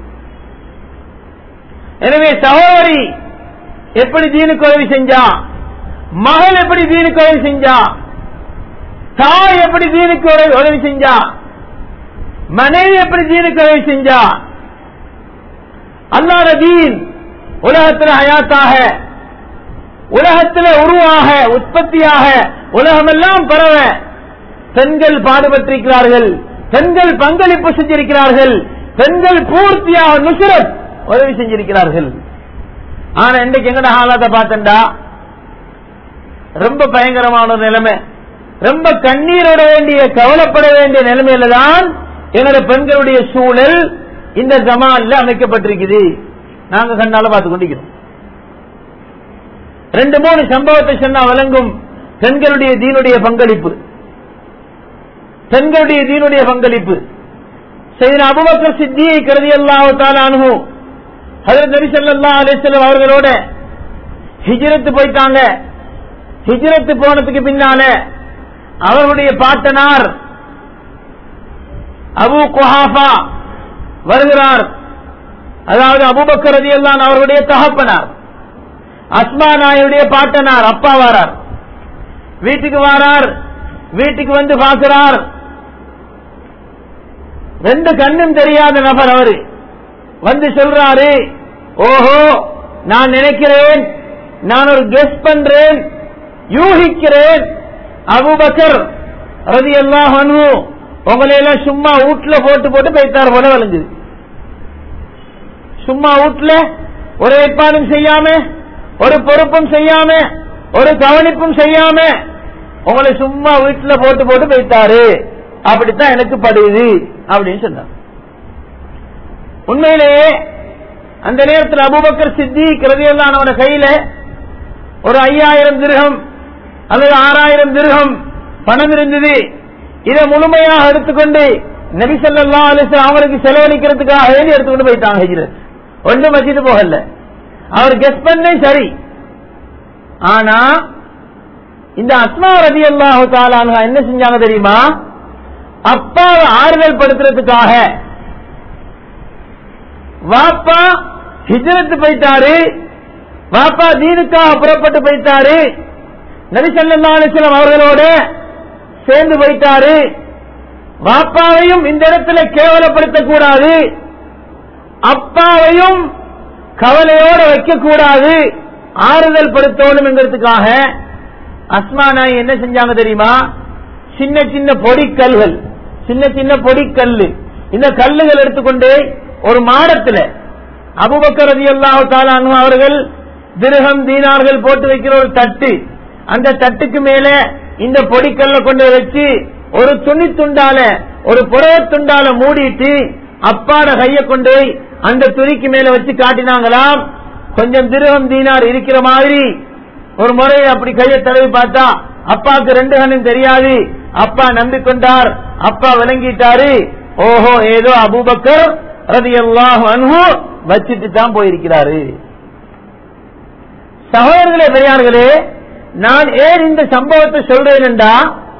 எனவே சகோதரி எப்படி தீனுக்கு உதவி செஞ்சா மகள் எப்படி தீனுக்கு உதவி செஞ்சா தாய் எப்படி தீனுக்கு உதவி- உதவி செஞ்சா மனைவி எப்படி தீனுக்கு உதவி செஞ்சா அல்லாத தீன் உலகத்தில் ஹயாத்தாக உலகத்தில் உருவாக உற்பத்தியாக உலகமெல்லாம் பரவ பெண்கள் பாடுபட்டிருக்கிறார்கள் பெண்கள் பங்களிப்பு செஞ்சிருக்கிறார்கள் பெண்கள் பூர்த்தியாக நுசுரத் உதவி செஞ்சிருக்கிறார்கள் ஆனா இன்றைக்கு எங்கட ஹாலாத்தை பார்த்தண்டா ரொம்ப பயங்கரமான ஒரு நிலைமை ரொம்ப கண்ணீரோட வேண்டிய கவலைப்பட வேண்டிய நிலைமையில தான் எங்களோட பெண்களுடைய சூழல் இந்த ஜமான்ல அமைக்கப்பட்டிருக்குது நாங்க கண்ணால பார்த்து கொண்டிருக்கிறோம் ரெண்டு மூணு சம்பவத்தை சொன்னா விளங்கும் பெண்களுடைய தீனுடைய பங்களிப்பு பெண்களுடைய தீனுடைய பங்களிப்பு செய்த அபுபக்கர் சித்தியை கருதி அல்லாஹால அனுபவ ஹதரத் நபி ஸல்லல்லாஹு அலைஹி வஸல்லம் அவர்களோட ஹிஜ்ரத் போயிட்டாங்க ஹிஜ்ரத் போனதுக்கு பின்னால அவர்களுடைய பாட்டனார் அபு குஹாஃபா வருகிறார் அதாவது அபுபக்கர் ரலியல்லாஹு அன்ஹு அவர்களுடைய தகப்பனார் அஸ்மா நாயுடைய பாட்டனார் அப்பா வாரார் வீட்டுக்கு வாரார் வீட்டுக்கு வந்து பார்க்கிறார் ரெண்டு கண்ணும் தெரியாத நபர் அவரு வந்து சொல்றாரு ஓஹோ நான் நினைக்கிறேன் நான் ஒரு கெஸ் பண்றேன் யூகிக்கிறேன் அபூபக்கர் ரதி எல்லாம் உங்களை எல்லாம் சும்மா வீட்டுல போட்டு போட்டு போய்த்தார் போல விளங்குது சும்மா வீட்டுல ஒரு ஏற்பாடும் செய்யாம ஒரு பொறுப்பும் செய்யாம ஒரு கவனிப்பும் செய்யாம உங்களை சும்மா வீட்டுல போட்டு போட்டு போய்த்தாரு அப்படித்தான் எனக்கு படுது அப்படின்னு சொன்னார் உண்மையிலேயே அந்த நேரத்தில் அபுபக்கர் சித்தி கிருதியல்லானவன கையில ஒரு ஐயாயிரம் திருகம் அல்லது ஆறாயிரம் திருகம் பணம் இருந்தது இதை முழுமையாக எடுத்துக்கொண்டு நபி ஸல்லல்லாஹு அலைஹி வஸல்லம் அவருக்கு செலவழிக்கிறதுக்காக வேண்டி எடுத்துக்கொண்டு போயிட்டாங்க ஹிஜ்ரத் ஒன்றும் வச்சுட்டு போகல அவர் கெஸ் பண்ணே சரி ஆனா இந்த அஸ்மா ரதி அல்லாஹு தாலான்ஹா என்ன செஞ்சாங்க தெரியுமா அப்பாவை ஆறுதல் படுத்துறதுக்காக வாப்பா ஹிஜ்ரத்து போயிட்டாரு வாப்பா தீனுக்காக புறப்பட்டு போயிட்டாரு நபி ஸல்லல்லாஹு அலைஹி வஸல்லம் அவர்களோட சேர்ந்து போயிட்டாரு வாப்பாவையும் இந்த இடத்துல கேவலப்படுத்தக் கூடாது அப்பாவையும் கவலையோட வைக்க கூடாது ஆறுதல் படுத்தணும் என்கிறதுக்காக அஸ்மா நாய் என்ன செஞ்சாங்க தெரியுமா சின்ன சின்ன பொடிக்கல்கள் சின்ன சின்ன பொடிக்கல்லு இந்த கல்லுகள் எடுத்துக்கொண்டு ஒரு மாடத்துல அபுபக்கர் ரதி அல்லாஹு அவர்கள் திருகம் தீனார்கள் போட்டு வைக்கிற ஒரு தட்டு அந்த தட்டுக்கு மேல இந்த பொடிக்கல்ல கொண்டு வச்சு ஒரு துணி துண்டால ஒரு புடவை துண்டால மூடிட்டு அப்பாட கைய கொண்டு அந்த துணிக்கு மேல வச்சு காட்டினாங்களாம் கொஞ்சம் திருகம் தீனார் இருக்கிற மாதிரி ஒரு முறை அப்படி கையை தடவி பார்த்தா அப்பாவுக்கு ரெண்டு கண்ணும் தெரியாது அப்பா நம்பிக்கொண்டார் அப்பா விளங்கிட்டாரு ஓஹோ ஏதோ அபூபக்கர் ரதியல்லாஹு அன்ஹு வச்சுட்டு தான் போயிருக்கிறாரு சகோதரர்களே பெரியார்களே நான் ஏன் இந்த சம்பவத்தை சொல்றேன் என்றா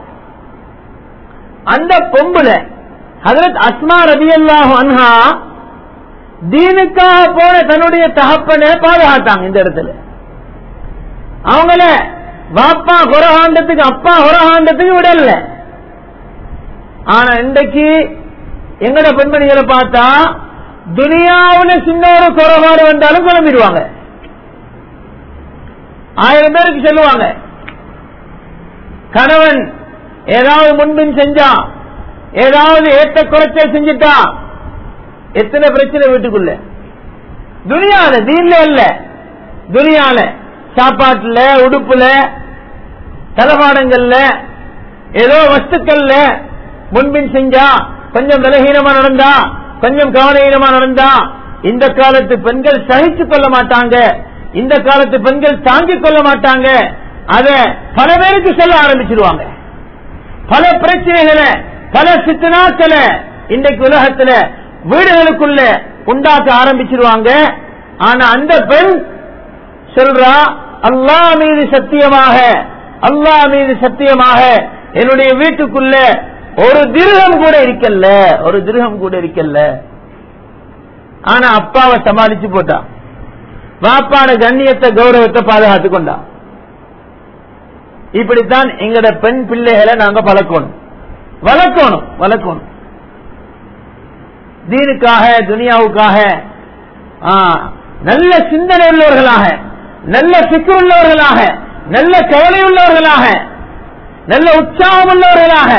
அந்த பொம்புல ஹதரத் அஸ்மா ரதியல்லாஹு அன்ஹா தீனுக்காக போன தன்னுடைய தகப்பனை பாதுகாத்தாங்க இந்த இடத்துல அவங்கள வாப்பா குரகாண்டத்துக்கு அப்பா குரகாண்டத்துக்கு விடல ஆனா இன்றைக்கு எங்கட பெண்மணிகளை பார்த்தா துனியாவுல சின்ன ஒரு குறைபாடு வந்தாலும் குழம்பிடுவாங்க ஆயிரம் பேருக்கு சொல்லுவாங்க கணவன் ஏதாவது முன்பின் செஞ்சா ஏதாவது ஏத்த குறைச்சல் செஞ்சுட்டா எத்தனை பிரச்சனை வீட்டுக்குள்ள துனியால தீன்ல இல்ல துனியால சாப்பாட்டுல உடுப்புல தலபாடங்கள்ல ஏதோ வஸ்துக்கள்ல முன்பின் செஞ்சா கொஞ்சம் விலகீனமா நடந்தா கொஞ்சம் கவனஹீனமா நடந்தா இந்த காலத்து பெண்கள் சகிச்சு கொள்ள மாட்டாங்க இந்த காலத்து பெண்கள் தாங்கிக் கொள்ள மாட்டாங்க அத பல பேருக்கு சொல்ல ஆரம்பிச்சிருவாங்க பல பிரச்சனைகளை பல சித்தனாக்களை இன்றைக்கு உலகத்துல வீடுகளுக்குள்ள உண்டாக்க ஆரம்பிச்சிருவாங்க ஆனா அந்த பெண் சொல்றா அல்லாஹ் மீது சத்தியமாக அல்லாஹ் மீது சத்தியமாக என்னுடைய வீட்டுக்குள்ள ஒரு திருகம் கூட இருக்கல்ல ஒரு திருகம் கூட இருக்கல்ல ஆனா அப்பாவை சமாளிச்சு போட்டா வாப்பான கண்ணியத்தை கௌரவத்தை பாதுகாத்து கொண்டா இப்படித்தான் எங்கட பெண் பிள்ளைகளை நாங்க பழக்கணும் வளர்க்கணும் வளர்க்கணும் தீனுக்காக துனியாவுக்காக ஆ, நல்ல சிந்தனை உள்ளவர்களாக நல்ல சிக்கு உள்ளவர்களாக நல்ல கவலை உள்ளவர்களாக நல்ல உற்சாகம் உள்ளவர்களாக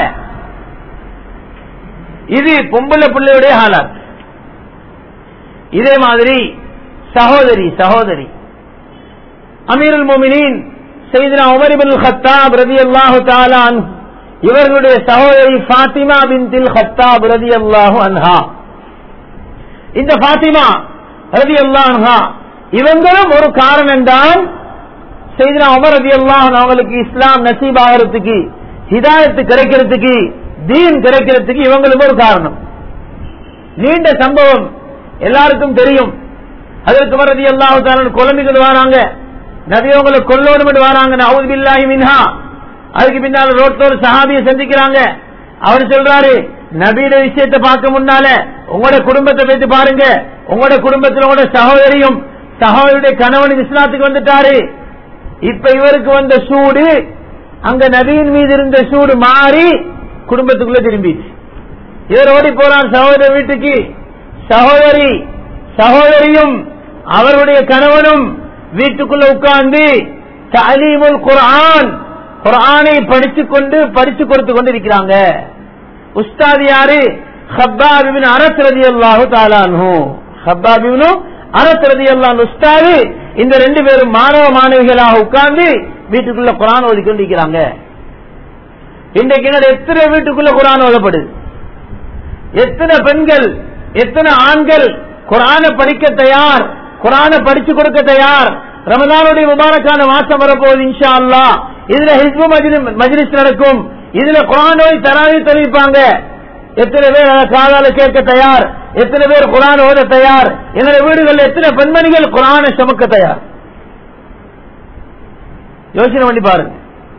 இது பொம்பளை பிள்ளையுடைய ஹாலாத் இதே மாதிரி சகோதரி சகோதரி அமீருல் மோமினின் செய்தினா உமரிபுல் ஹத்தாப் ரதி அல்லாஹு தாலான் இவர்களுடைய சகோதரி ஃபாத்திமா பின்தில் ஹத்தாப் ரதி அல்லாஹு அன்ஹா இந்த ஃபாத்திமா ரதி அல்லாஹா இவங்களும் ஒரு காரணம் தான் செய்தினா உமர் ரதி அல்லாஹ் அவங்களுக்கு இஸ்லாம் நசீப் ஆகிறதுக்கு ஹிதாயத்து கிடைக்கிறதுக்கு தீன் கிடைக்கிறதுக்கு இவங்களும் ஒரு காரணம் நீண்ட சம்பவம் எல்லாருக்கும் தெரியும் அதற்கு மரதி அல்லாஹு குழந்தைகள் வராங்க நபியவங்களை கொல்லோடு வராங்க நவுது பில்லாஹி மின்ஹா அதுக்கு பின்னால ரோட்ல ஒரு சஹாபியை சந்திக்கிறாங்க அவர் சொல்றாரு நபியோட விஷயத்தை பார்க்க முன்னால உங்களோட குடும்பத்தை வைத்து பாருங்க உங்களோட குடும்பத்தில் உங்களோட சகோதரியும் சகோதரியுடைய கணவன் இஸ்லாத்துக்கு வந்துட்டாரு இப்ப இவருக்கு வந்த சூடு அங்க நபியின் மீது இருந்த சூடு மாறி குடும்பத்துக்குள்ள திரும்பிச்சு இவர் ஓடி போறான் சகோதரி வீட்டுக்கு சகோதரி சகோதரியும் அவருடைய கணவனும் வீட்டுக்குள்ள உட்கார்ந்து தலீமுல் குர்ஆன் குர்ஆனை படிச்சு கொண்டு படிச்சு கொடுத்து கொண்டு இருக்கிறாங்க உஸ்தாது யாரு ஹப்பாபின் அரத் ரதி அல்லாஹு தாலானு ஹப்பாபின் அரத் ரதி அல்லாஹ் உஸ்தாது இந்த ரெண்டு பேரும் மாணவ மாணவிகளாக உட்கார்ந்து வீட்டுக்குள்ள குரான் ஓதிக்கொண்டு இருக்கிறாங்க இன்றைக்கு என்னோட எத்தனை வீட்டுக்குள்ள குரான் ஓதப்படுது எத்தனை பெண்கள் எத்தனை ஆண்கள் குரானை படிக்க தயார் குரானை படிச்சு கொடுக்க தயார் ரமதானுடைய முபாரக்கான மாசம் வரப்போகுது இன்ஷா அல்லா இதுல ஹிஸ்பு மஜ்லி- மஜ்லிஸ் நடக்கும் இதுல குரானோய் தராவி தெரிவிப்பாங்க எத்தனை பேர் அதை காதால கேட்க தயார் எத்தனை பேர் குரான் ஓத தயார் என்னுடைய வீடுகளில் எத்தனை பெண்மணிகள் குரானை சுமக்க தயார் யோசனை பண்ணி பாருங்க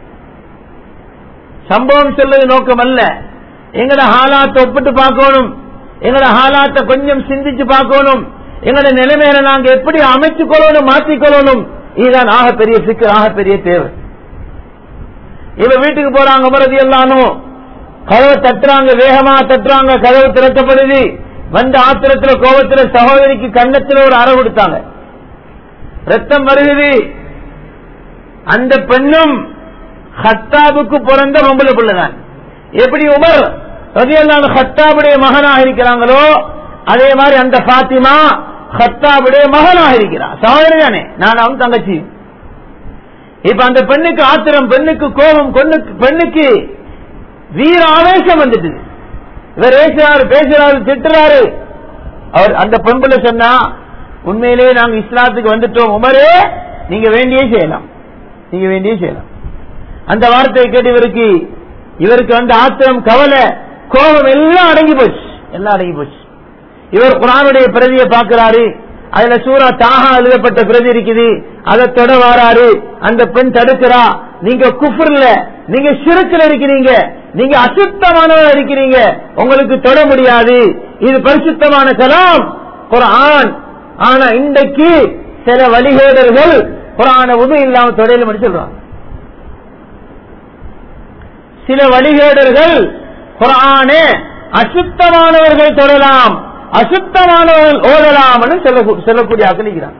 சம்பவம் சொல்வது நோக்கம் அல்ல எங்கட ஹாலாத்தை ஒப்பிட்டு பார்க்கணும் எங்கட ஹாலாத்தை கொஞ்சம் சிந்திச்சு பார்க்கணும் எங்கட நிலைமையில நாங்க எப்படி அமைத்துக் கொள்ளணும் மாற்றிக் கொள்ளணும் இதுதான் ஆகப்பெரிய சிக்கு ஆகப்பெரிய தேவை இவ வீட்டுக்கு போறாங்க மறதி எல்லாரும் கதவை தட்டுறாங்க வேகமா தட்டுறாங்க கதவு திறக்கப்படுது வந்த ஆத்திரத்துல கோபத்துல சகோதரிக்கு கன்னத்துல ஒரு அறை கொடுத்தாங்க ரத்தம் வருகிறது அந்த பெண்ணும் ஹத்தாபுக்கு பிறந்த பொம்பளை பிள்ளைதான் எப்படி உமர் ரதியல்லாஹு ஹத்தாபுடைய மகனாக இருக்கிறாங்களோ அதே மாதிரி அந்த பாத்திமா ஹத்தாபுடைய மகனாக இருக்கிறார் சகோதரி தானே நான் அவன் தங்கச்சி இப்ப அந்த பெண்ணுக்கு ஆத்திரம் பெண்ணுக்கு கோபம் கொண்ணுக்கு- பெண்ணுக்கு வீர ஆவேசம் வந்துட்டு இவர் பேசுறாரு பேசுறாரு திட்டுறாரு அவர் அந்த பெண்புல சொன்னா உண்மையிலேயே நாங்க இஸ்லாத்துக்கு வந்துட்டோம் உமரே நீங்க வேண்டியே செய்யலாம் நீங்க வேண்டியே செய்யலாம் அந்த வார்த்தையை கேட்டு இவருக்கு இவருக்கு வந்து ஆத்திரம் கவலை கோபம் எல்லாம் அடங்கி போச்சு எல்லாம் அடங்கி போச்சு இவர் குரானுடைய பிரதியை பார்க்கிறாரு அதுல சூரா தாகா எழுதப்பட்ட பிரதி இருக்குது அதை தொட வாராரு அந்த பெண் தடுக்கிறா நீங்க குஃபர்ல நீங்க சிறுக்கில் இருக்கிறீங்க நீங்க அசுத்தமானவா இருக்கிறீங்க உங்களுக்கு தொட முடியாது இது பரிசுத்தமான கலாம் குரான் ஆனா இன்றைக்கு சில வழிகேடர்கள் குரான உது இல்லாம தொடையில மட்டும் சொல்றாங்க சில வழிகேடர்கள் குரானே அசுத்தமானவர்கள் தொடலாம் அசுத்தமானவர்கள் ஓதலாம்னு சொல்ல சொல்லக்கூடிய ஆக்களிக்கிறான்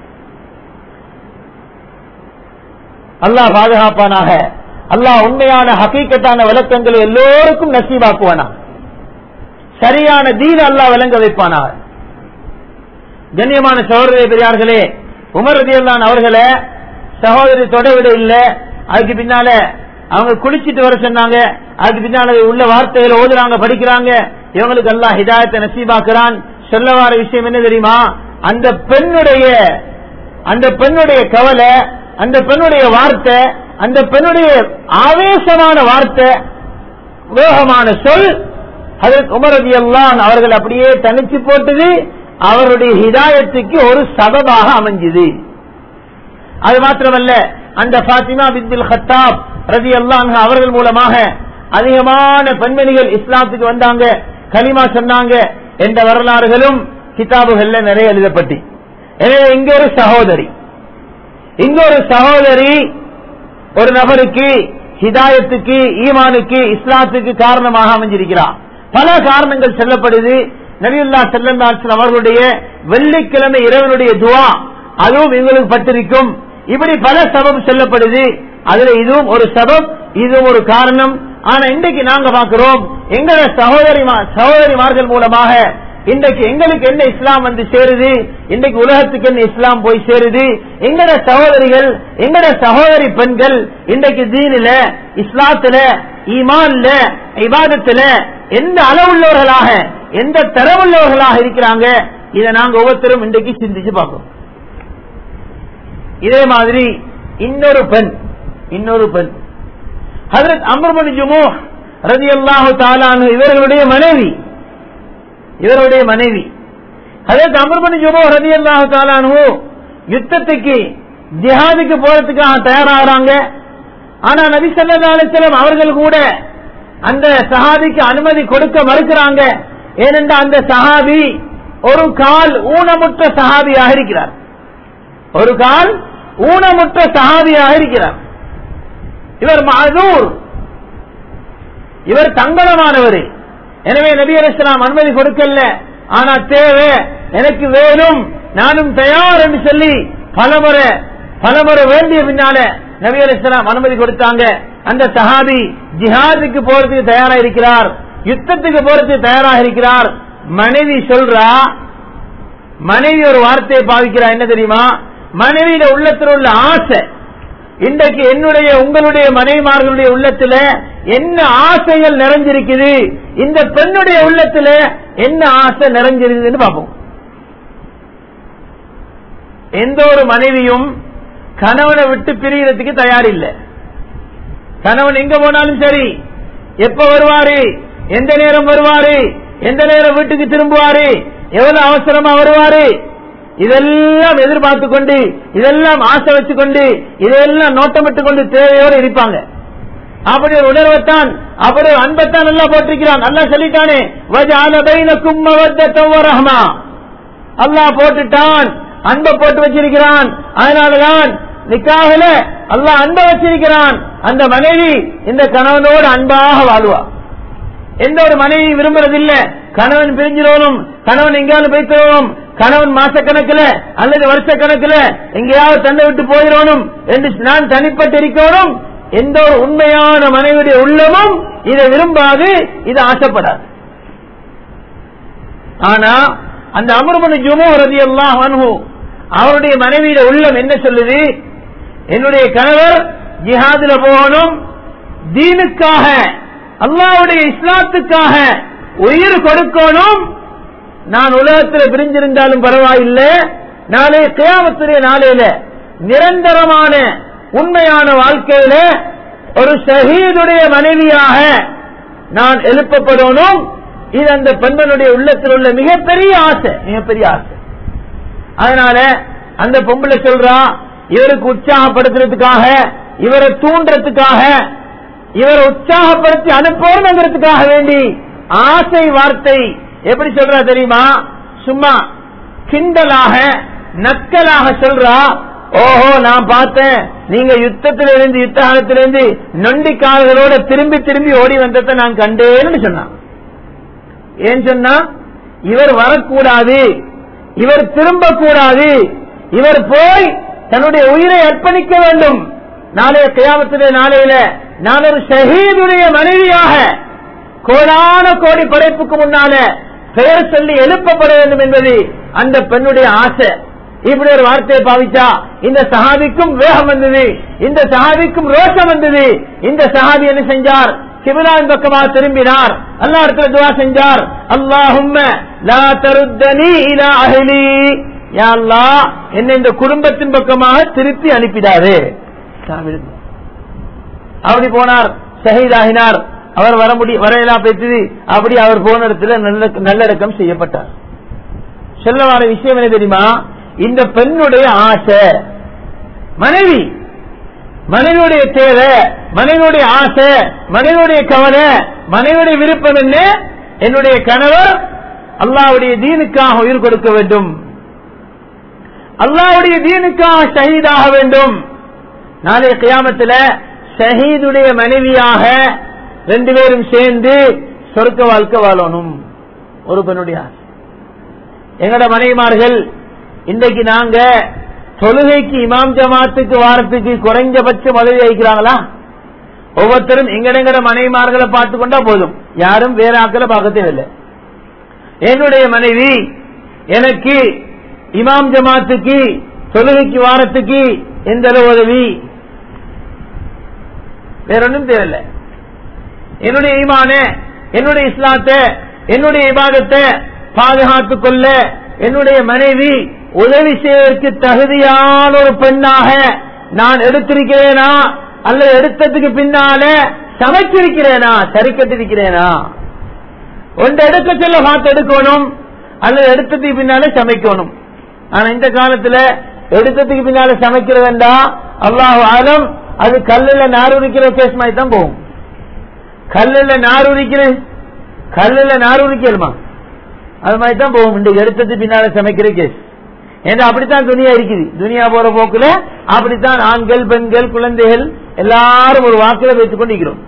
அல்லாஹ் பாதுகாப்பானாக அல்லாஹ் உண்மையான ஹகீக்கத்தான விளக்கங்களை எல்லோருக்கும் நசீவாக்குவானா சரியான தீன அல்லாஹ் விளங்க வைப்பானாக கண்ணியமான சகோதர பெரியார்களே உமர் ரதியல்லான் அவர்களை சகோதரி தொடவிட இல்ல அதுக்கு பின்னால அவங்க குளிச்சிட்டு வர சொன்னாங்க அதுக்கு பின்னால உள்ள வார்த்தைகளை ஓதுறாங்க படிக்கிறாங்க இவங்களுக்கு எல்லாம் ஹிதாயத்தை நசீபாக்குறான் சொல்ல வர விஷயம் என்ன தெரியுமா அந்த பெண்ணுடைய அந்த பெண்ணுடைய கவலை அந்த பெண்ணுடைய வார்த்தை அந்த பெண்ணுடைய ஆவேசமான வார்த்தை வேகமான சொல் அதற்கு உமரதி எல்லாம் அவர்கள் அப்படியே தனிச்சு போட்டது அவருடைய ஹிதாயத்துக்கு ஒரு சபபாக அமைஞ்சது அது மாத்திரமல்ல அந்த பாத்திமா பிந்தில் ஹத்தாப் ரதி அல்லாஹ் அவர்கள் மூலமாக அதிகமான பெண்மணிகள் இஸ்லாத்துக்கு வந்தாங்க கலிமா சொன்னாங்க என்ற வரலாறுகளும் கிதாபுகள்ல நிறைய எழுதப்பட்டு எனவே இங்க ஒரு சகோதரி இங்க ஒரு சகோதரி ஒரு நபருக்கு ஹிதாயத்துக்கு ஈமானுக்கு இஸ்லாத்துக்கு காரணமாக அமைஞ்சிருக்கிறார் பல காரணங்கள் சொல்லப்படுது நபியுல்லா செல்லந்தாசன் அவர்களுடைய வெள்ளிக்கிழமை இரவனுடைய துவா அதுவும் எங்களுக்கு பட்டிருக்கும் இப்படி பல சபம் சொல்லப்படுது அதுல இதுவும் ஒரு சபம் இதுவும் ஒரு காரணம் ஆனா இன்றைக்கு நாங்க பார்க்கிறோம் எங்களோட சகோதரி சகோதரிமார்கள் மூலமாக இன்றைக்கு எங்களுக்கு என்ன இஸ்லாம் வந்து சேருது இன்றைக்கு உலகத்துக்கு என்ன இஸ்லாம் போய் சேருது எங்கட சகோதரிகள் எங்கட சகோதரி பெண்கள் இன்றைக்கு தீனில இஸ்லாத்துல ஈமான்ல இபாதத்துல எந்த அளவுள்ளவர்களாக எந்த தரவுள்ளவர்களாக இருக்கிறாங்க இதை நாங்க ஒவ்வொருத்தரும் இன்றைக்கு சிந்திச்சு பார்ப்போம் இதே மாதிரி இன்னொரு பெண் இன்னொரு பெண் ஹதரத் அமர்மணி ஜுமோ ரதி அல்லாஹு தாலானு இவர்களுடைய மனைவி இவருடைய மனைவி ஹதரத் அமர்மணி ஜுமோ ரதி அல்லாஹு தாலானு யுத்தத்துக்கு ஜிஹாதுக்கு போறதுக்காக தயாராகிறாங்க ஆனா நபி சல்லா அலிஸ்லாம் அவர்கள் கூட அந்த சஹாபிக்கு அனுமதி கொடுக்க மறுக்கிறாங்க ஏனென்றால் அந்த சஹாபி ஒரு கால் ஊனமுற்ற சஹாபியாக இருக்கிறார் ஒரு கால் ஊனமுற்ற சஹாபியாக இருக்கிறார் இவர் மதூர் இவர் தங்கலமானவர் எனவே நபி அலிஸ்லாம் அனுமதி கொடுக்கல ஆனா தேவை எனக்கு வேணும் நானும் தயார் என்று சொல்லி பலமுறை பலமுறை வேண்டிய பின்னால நபி அலிஸ்லாம் அனுமதி கொடுத்தாங்க அந்த சஹாபி ஜிஹாதுக்கு போறதுக்கு தயாரா இருக்கிறார் யுத்தத்துக்கு போறதுக்கு தயாராக இருக்கிறார் மனைவி சொல்றா மனைவி ஒரு வார்த்தையை பாவிக்கிறா என்ன தெரியுமா மனைவியில உள்ளத்தில் உள்ள ஆசை இன்றைக்கு என்னுடைய உங்களுடைய மனைவிமார்களுடைய உள்ளத்துல என்ன ஆசைகள் நிறைஞ்சிருக்குது இந்த பெண்ணுடைய உள்ளத்துல என்ன ஆசை நிறைஞ்சிருக்குதுன்னு பார்ப்போம் எந்த ஒரு மனைவியும் கணவனை விட்டு பிரியறதுக்கு தயார் இல்லை கணவன் எங்க போனாலும் சரி எப்ப வருவாரு எந்த நேரம் வருவாரு எந்த நேரம் வீட்டுக்கு திரும்புவாரு எவ்வளவு அவசரமா வருவாரு இதெல்லாம் எதிர்பார்த்து கொண்டு இதெல்லாம் ஆசை வச்சுக்கொண்டு இதெல்லாம் நோட்டமிட்டு கொண்டு தேவையோடு இருப்பாங்க அப்படி ஒரு உணர்வைத்தான் அப்படி ஒரு அன்பைத்தான் நல்லா போட்டிருக்கிறான் நல்லா சொல்லிட்டானே ரஹ்மா அல்லாஹ் போட்டுட்டான் அன்பை போட்டு வச்சிருக்கிறான் அதனாலதான் நிக்காகல அல்லாஹ் அன்பை வச்சிருக்கிறான் அந்த மனைவி இந்த கணவனோடு அன்பாக வாழ்வா எந்த ஒரு மனைவி விரும்புறதில்ல கணவன் பிரிஞ்சிடணும் கணவன் எங்கேயாவது போய்க்கிறோம் கணவன் மாசக்கணக்கில் அல்லது வருஷ கணக்கில் எங்கேயாவது தந்தை விட்டு போயிடணும் என்று நான் தனிப்பட்டு இருக்கணும் எந்த ஒரு உண்மையான மனைவியுடைய உள்ளமும் இதை விரும்பாது இதை ஆசைப்படாது ஆனா அந்த அமர்மனு ஜுமோ ரதி எல்லாம் அவருடைய மனைவியிட உள்ளம் என்ன சொல்லுது என்னுடைய கணவர் ஜிஹாதுல போகணும் தீனுக்காக அல்லாவுடைய இஸ்லாத்துக்காக உயிர் கொடுக்கணும் நான் உலகத்தில் பிரிஞ்சிருந்தாலும் பரவாயில்லை நாளை கியாமத்துடைய நாளையில நிரந்தரமான உண்மையான வாழ்க்கையில ஒரு ஷஹீதுடைய மனைவியாக நான் எழுப்பப்படணும் இது அந்த பெண்மனுடைய உள்ளத்தில் உள்ள மிகப்பெரிய ஆசை மிகப்பெரிய ஆசை அதனால அந்த பொம்பளை சொல்றா இவருக்கு உற்சாகப்படுத்துறதுக்காக இவரை தூண்டுறதுக்காக இவரை உற்சாகப்படுத்தி அனுப்பணுங்கிறதுக்காக வேண்டி ஆசை வார்த்தை எப்படி சொல்றா தெரியுமா சும்மா கிண்டலாக நக்கலாக சொல்றா ஓஹோ நான் பார்த்தேன் நீங்க யுத்தத்திலிருந்து யுத்த காலத்திலிருந்து நொண்டிக்காரர்களோட திரும்பி திரும்பி ஓடி வந்ததை நான் கண்டேன்னு சொன்னான் ஏன் சொன்னா இவர் வரக்கூடாது இவர் திரும்பக்கூடாது இவர் போய் தன்னுடைய உயிரை அர்ப்பணிக்க வேண்டும் நாளைய கியாமத்திலே நாளையில நான் ஒரு ஷஹீதுடைய மனைவியாக கோடான கோடி படைப்புக்கு முன்னால பெயர் சொல்லி எழுப்பப்பட வேண்டும் என்பது அந்த பெண்ணுடைய ஆசை இப்படி ஒரு வார்த்தையை பாவிச்சா இந்த சஹாபிக்கும் வேகம் வந்தது இந்த சஹாபிக்கும் ரோஷம் வந்தது இந்த சஹாபி என்ன செஞ்சார் கிபிலாவின் பக்கமாக திரும்பினார் அல்லா இடத்துல துவா செஞ்சார் அல்லாஹும்ம லா தருத்தனி இலா அஹ்லி யா அல்லாஹ் என்னை இந்த குடும்பத்தின் பக்கமாக திருப்பி அனுப்பிடாரு அப்படி போனார் ஷஹீதாகினார் அவர் வர முடி வரையலாம் பெற்றது அப்படி அவர் போன இடத்துல நல்ல நல்லடக்கம் செய்யப்பட்டார் சொல்ல வர விஷயம் என்ன தெரியுமா இந்த பெண்ணுடைய ஆசை மனைவி மனைவியுடைய தேவை மனைவியுடைய ஆசை மனைவியுடைய கவலை மனைவியுடைய விருப்பம் என்ன என்னுடைய கணவர் அல்லாவுடைய தீனுக்காக உயிர் கொடுக்க வேண்டும் அல்லாவுடைய தீனுக்காக ஷஹீதாக வேண்டும் நாளைய கியாமத்தில் ஷஹீதுடைய மனைவியாக ரெண்டு பேரும் சேர்ந்து சொர்க்க வாழ்க்கை வாழணும் ஒரு பெண்ணுடைய ஆசை எங்கட மனைவிமார்கள் இன்றைக்கு நாங்க தொழுகைக்கு இமாம் ஜமாத்துக்கு வாரத்துக்கு குறைஞ்சபட்சம் உதவி வைக்கிறாங்களா ஒவ்வொருத்தரும் எங்கடெங்கட மனைவிமார்களை பார்த்து கொண்டா போதும் யாரும் வேற ஆக்களை பார்க்கத்தே இல்லை என்னுடைய மனைவி எனக்கு இமாம் ஜமாத்துக்கு தொழுகைக்கு வாரத்துக்கு எந்த அளவு உதவி வேற ஒன்றும் தேவையில்லை என்னுடைய ஈமான என்னுடைய இஸ்லாத்தை என்னுடைய இபாதத்தை பாதுகாத்துக் கொள்ள என்னுடைய மனைவி உதவி செய்வதற்கு தகுதியான ஒரு பெண்ணாக நான் எடுத்திருக்கிறேனா அல்லது எடுத்ததுக்கு பின்னால சமைச்சிருக்கிறேனா சரி கட்டிருக்கிறேனா ஒன்று எடுக்க சொல்ல பார்த்து எடுக்கணும் அல்லது எடுத்ததுக்கு பின்னால சமைக்கணும் ஆனா இந்த காலத்துல எடுத்ததுக்கு பின்னால சமைக்கிற வேண்டாம் அல்லாஹ் ஆலம் அது கல்லுல நார் உரிக்கிற கேஸ் மாதிரி தான் போகும் கல்லுல நார் உரிக்கிற கல்லுல நார் உரிக்கலுமா அது மாதிரி தான் போகும் இன்றைக்கு எடுத்தது பின்னால சமைக்கிற கேஸ் ஏன்னா அப்படித்தான் துணியா இருக்குது துனியா போற போக்குல அப்படித்தான் ஆண்கள் பெண்கள் குழந்தைகள் எல்லாரும் ஒரு வாக்கில வைத்துக் கொண்டிருக்கிறோம்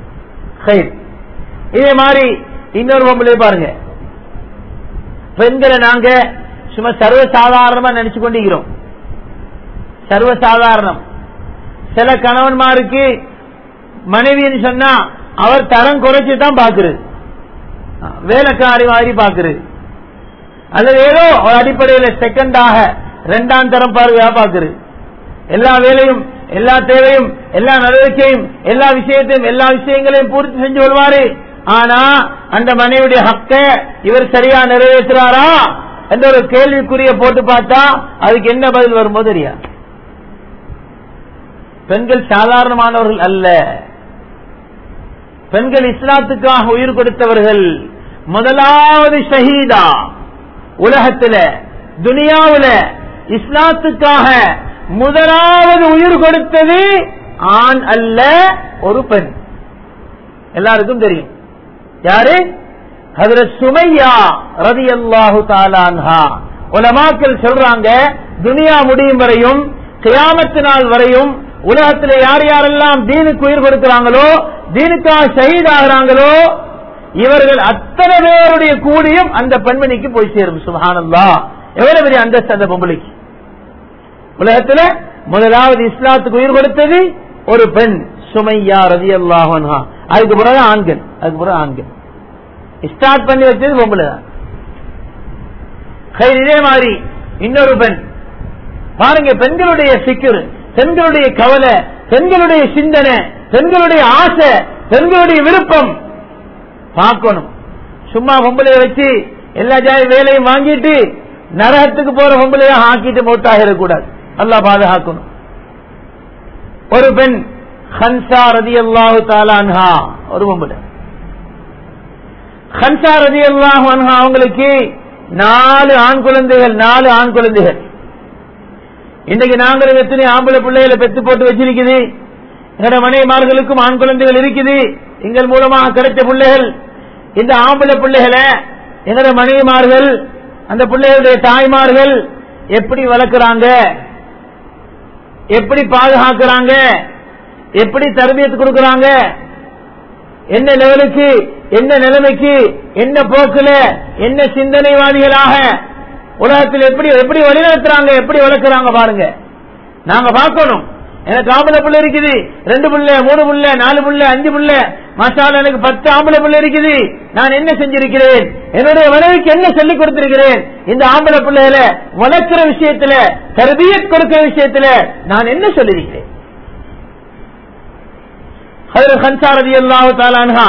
இதே மாதிரி இன்னொரு பொம்பளை பாருங்க பெண்களை நாங்க சும்மா சர்வசாதாரணமா நினைச்சு கொண்டிருக்கிறோம் சர்வசாதாரணம் சில கணவன்மாருக்கு மனைவின்னு சொன்னா அவர் தரம் குறைச்சு தான் பாக்குறது வேலைக்காரி மாதிரி பாக்குறது அல்லது ஏதோ ஒரு அடிப்படையில் செகண்டாக இரண்டாம் தரம் பார்வையா பாக்குறது எல்லா வேலையும் எல்லா தேவையும் எல்லா நடவடிக்கையும் எல்லா விஷயத்தையும் எல்லா விஷயங்களையும் பூர்த்தி செஞ்சு கொள்வாரு ஆனா அந்த மனைவியுடைய ஹக்க இவர் சரியா நிறைவேற்றுறாரா என்ற ஒரு கேள்விக்குரிய போட்டு பார்த்தா அதுக்கு என்ன பதில் வருமோ தெரியாது பெண்கள் சாதாரணமானவர்கள் அல்ல பெண்கள் இஸ்லாத்துக்காக உயிர் கொடுத்தவர்கள் முதலாவது ஷஹீதா உலகத்துல துனியாவுல இஸ்லாத்துக்காக முதலாவது உயிர் கொடுத்தது ஆண் அல்ல ஒரு பெண் எல்லாருக்கும் தெரியும் யாரு ஹதரத் சுமையா ரதி அல்லாஹு தாலான்ஹா உலமாக்கள் சொல்றாங்க துனியா முடியும் வரையும் கியாமத்து நாள் வரையும் உலகத்தில் யார் யாரெல்லாம் தீனுக்கு உயிர் கொடுக்கிறாங்களோ தீனுக்காக ஷஹீத் ஆகிறாங்களோ இவர்கள் அத்தனை பேருடைய கூடியும் அந்த பெண்மணிக்கு போய் சேரும் சுபானல்லா எவ்வளவு பெரிய அந்தஸ்து அந்த பொம்பளைக்கு உலகத்துல முதலாவது இஸ்லாத்துக்கு உயிர் கொடுத்தது ஒரு பெண் சுமையா ரதி அல்லாஹா அதுக்கு பிறகு ஆண்கள் அதுக்கு பிறகு ஆண்கள் ஸ்டார்ட் பண்ணி வச்சது பொம்பளை தான் இதே மாதிரி இன்னொரு பெண் பாருங்க பெண்களுடைய சிக்கர் பெண்களுடைய கவலை பெண்களுடைய சிந்தனை பெண்களுடைய ஆசை பெண்களுடைய விருப்பம் பார்க்கணும் சும்மா பொம்பளைய வச்சு எல்லா ஜாதி வேலையும் வாங்கிட்டு நரகத்துக்கு போற பொம்பளையா ஆக்கிட்டு மௌத்தாகிடக்கூடாது அல்லா பாதுகாக்கணும் ஒரு பெண் ஹன்சா ரதி அல்லாஹு தாலான்ஹா ஒரு பொம்பளை ஹன்சா ரதி அல்லாஹு அன்ஹா அவங்களுக்கு நாலு ஆண் குழந்தைகள் நாலு ஆண் குழந்தைகள் இன்னைக்கு நாங்களும் எத்தனை ஆம்பளை பிள்ளைகளை பெத்து போட்டு வச்சிருக்குது எங்களோட மனைவிமார்களுக்கும் ஆண் குழந்தைகள் இருக்குது எங்கள் மூலமாக கிடைத்த பிள்ளைகள் இந்த ஆம்பளை பிள்ளைகளை எங்களோட மனைவிமார்கள் அந்த பிள்ளைகளுடைய தாய்மார்கள் எப்படி வளர்க்கிறாங்க எப்படி பாதுகாக்கிறாங்க எப்படி தரபியத்து கொடுக்கறாங்க என்ன லெவலுக்கு என்ன நிலைமைக்கு என்ன போக்குல என்ன சிந்தனைவாதிகளாக உலகத்தில் எப்படி எப்படி வழிநடத்துறாங்க எப்படி வளர்க்குறாங்க பாருங்க நாங்க பார்க்கணும் எனக்கு ஆம்பளை பிள்ளை இருக்குது ரெண்டு பிள்ளை மூணு பிள்ளை நாலு பிள்ளை அஞ்சு பிள்ளை மசாலா எனக்கு பத்து ஆம்பளை பிள்ளை இருக்குது நான் என்ன செஞ்சிருக்கிறேன் என்னுடைய மனைவிக்கு என்ன சொல்லிக் கொடுத்திருக்கிறேன் இந்த ஆம்பளை பிள்ளைகள வளர்க்கிற விஷயத்துல தர்பியத் கொடுக்கிற விஷயத்துல நான் என்ன சொல்லியிருக்கிறேன் ஹன்சாரதி அல்லாஹு தாலான்ஹா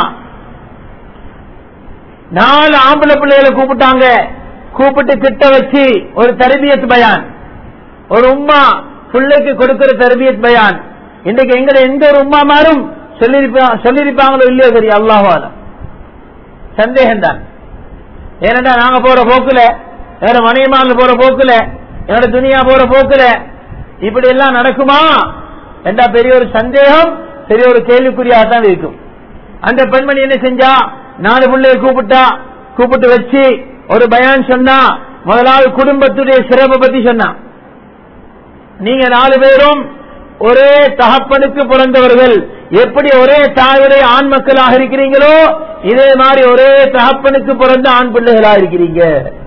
நாலு ஆம்பளை பிள்ளைகளை கூப்பிட்டாங்க கூப்பிட்டு கிட்ட வச்சு ஒரு தர்பியத் பயான் ஒரு உம்மா பிள்ளைக்கு கொடுக்கிற தர்பியத் பயான் இன்னைக்கு எங்க எந்த ஒரு உம்மா மாறும் சொல்லிருப்பாங்களோ இல்லையோ சரி அல்லாஹாலம் சந்தேகம் தான் ஏனண்டா நாங்க போற போக்குல வேற மனையமான போற போக்குல என்னோட துணியா போற போக்குல இப்படி எல்லாம் நடக்குமா என்றா பெரிய ஒரு சந்தேகம் பெரிய ஒரு கேள்விக்குறியாக தான் இருக்கும் அந்த பெண்மணி என்ன செஞ்சா நாலு பிள்ளைய கூப்பிட்டா கூப்பிட்டு வச்சு ஒரு பயான் சொன்னா முதலாவது குடும்பத்துடைய சிறப்பை பத்தி சொன்னா நீங்க நாலு பேரும் ஒரே தகப்பனுக்கு பிறந்தவர்கள் எப்படி ஒரே தாயுடைய ஆண் மக்களாக இருக்கிறீங்களோ இதே மாதிரி ஒரே தகப்பனுக்கு பிறந்த ஆண் பிள்ளைகளாக இருக்கிறீங்க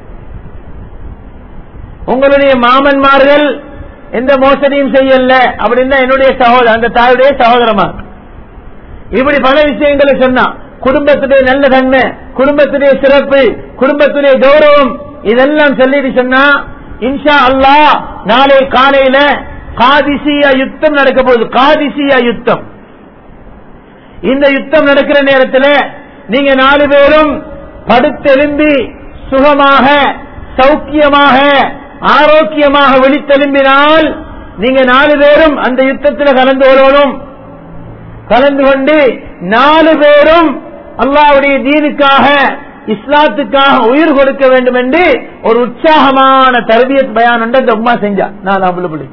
உங்களுடைய மாமன்மார்கள் எந்த மோசடியும் செய்யல அப்படின்னா என்னுடைய சகோதரர் அந்த தாயுடைய சகோதரமா இப்படி பல விஷயங்களை சொன்னா குடும்பத்துடைய நல்ல தன்மை குடும்பத்துடைய சிறப்பு குடும்பத்துடைய கௌரவம் இதெல்லாம் சொல்லிட்டு சொன்னா இன்ஷா அல்லா நாளை காலையில காதிசியா யுத்தம் நடக்க போகுது காதிசியா யுத்தம் இந்த யுத்தம் நடக்கிற நேரத்தில் நீங்க நாலு பேரும் படுத்தெலும்பி சுகமாக சௌக்கியமாக ஆரோக்கியமாக விழித்தெலும்பினால் நீங்க நாலு பேரும் அந்த யுத்தத்தில் கலந்து கொள்ளணும் கலந்து கொண்டு நாலு பேரும் அல்லாவுடைய தீனுக்காக இஸ்லாத்துக்காக உயிர் கொடுக்க வேண்டும் என்று ஒரு உற்சாகமான தரபியத் பயான் இந்த உமா செஞ்சா நான் பிள்ளை பிள்ளை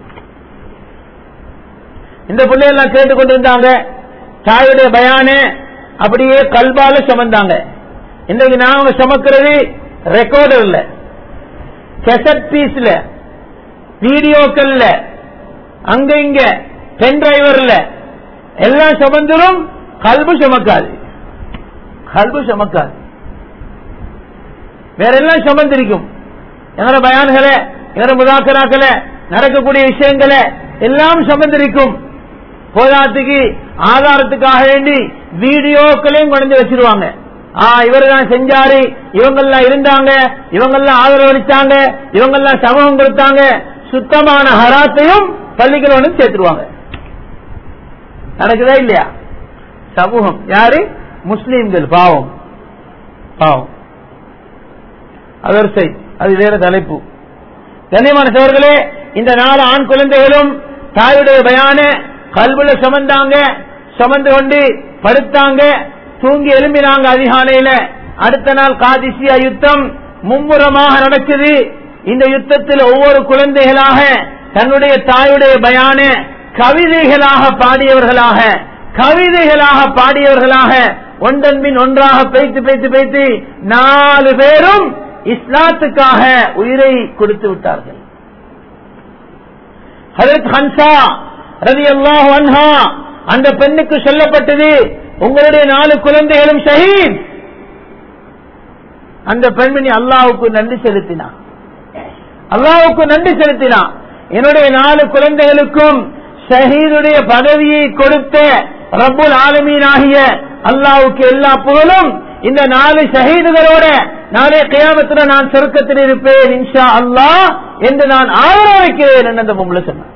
இந்த பிள்ளையெல்லாம் கேட்டுக்கொண்டிருந்தாங்க தாயுடைய பயான அப்படியே கல்பால சுமந்தாங்க இன்றைக்கு நாங்க சுமக்கிறது ரெக்கார்டர்ல கெசட் பீஸ்ல வீடியோக்கள்ல அங்க இங்க பென் டிரைவர்ல எல்லாம் சுமந்துரும் கல்பு சுமக்காது கல்பு சுமக்காது வேற எல்லாம் சுமந்திருக்கும் எங்களோட பயான்களை எங்களோட முதாக்கராக்களை நடக்கக்கூடிய விஷயங்களை எல்லாம் சுமந்திருக்கும் போதாத்துக்கு ஆதாரத்துக்காக வேண்டி வீடியோக்களையும் கொண்டு வச்சிருவாங்க ஆ இவர் தான் செஞ்சாரு இவங்கெல்லாம் இருந்தாங்க இவங்கெல்லாம் ஆதரவு அளித்தாங்க இவங்கெல்லாம் சமூகம் கொடுத்தாங்க சுத்தமான ஹராத்தையும் பள்ளிகளோடு சேர்த்துருவாங்க நடக்குதா இல்லையா சமூகம் யாரு முஸ்லீம்கள் பாவம் பாவம் அதர் சைட் அது வேற தலைப்பு கண்ணியமான சோர்களே இந்த நாலு ஆண் குழந்தைகளும் தாயுடைய பயான கல்வில சுமந்தாங்க சுமந்து கொண்டு படுத்தாங்க தூங்கி எழும்பினாங்க அதிகாலையில அடுத்த நாள் காதிசியா யுத்தம் மும்முரமாக நடக்குது இந்த யுத்தத்தில் ஒவ்வொரு குழந்தைகளாக தன்னுடைய தாயுடைய பயான கவிதைகளாக பாடியவர்களாக கவிதைகளாக பாடியவர்களாக ஒன்றன் பின் ஒன்றாக பேய்த்து பேய்த்து பேய்த்து நாலு பேரும் இஸ்லாத்துக்காக உயிரை கொடுத்து விட்டார்கள் ஹரத் ஹன்சா ரவி அல்லாஹ் அன்ஹா அந்த பெண்ணுக்கு சொல்லப்பட்டது உங்களுடைய நாலு குழந்தைகளும் ஷஹீத் அந்த பெண்மணி அல்லாவுக்கு நன்றி செலுத்தினான் அல்லாவுக்கு நன்றி செலுத்தினான் என்னுடைய நாலு குழந்தைகளுக்கும் ஷஹீதுடைய பதவியை கொடுத்த ரப்புல் ஆலமீன் ஆகிய அல்லாவுக்கு எல்லா புகழும் இந்த நாலு ஷஹீதுகளோட நாளே கியாமத்துல நான் சொர்க்கத்தில் இருப்பேன் இன்ஷா அல்லாஹ் என்று நான் ஆதரவு வைக்கிறேன் என்று அந்த பொம்பளை சொன்னான்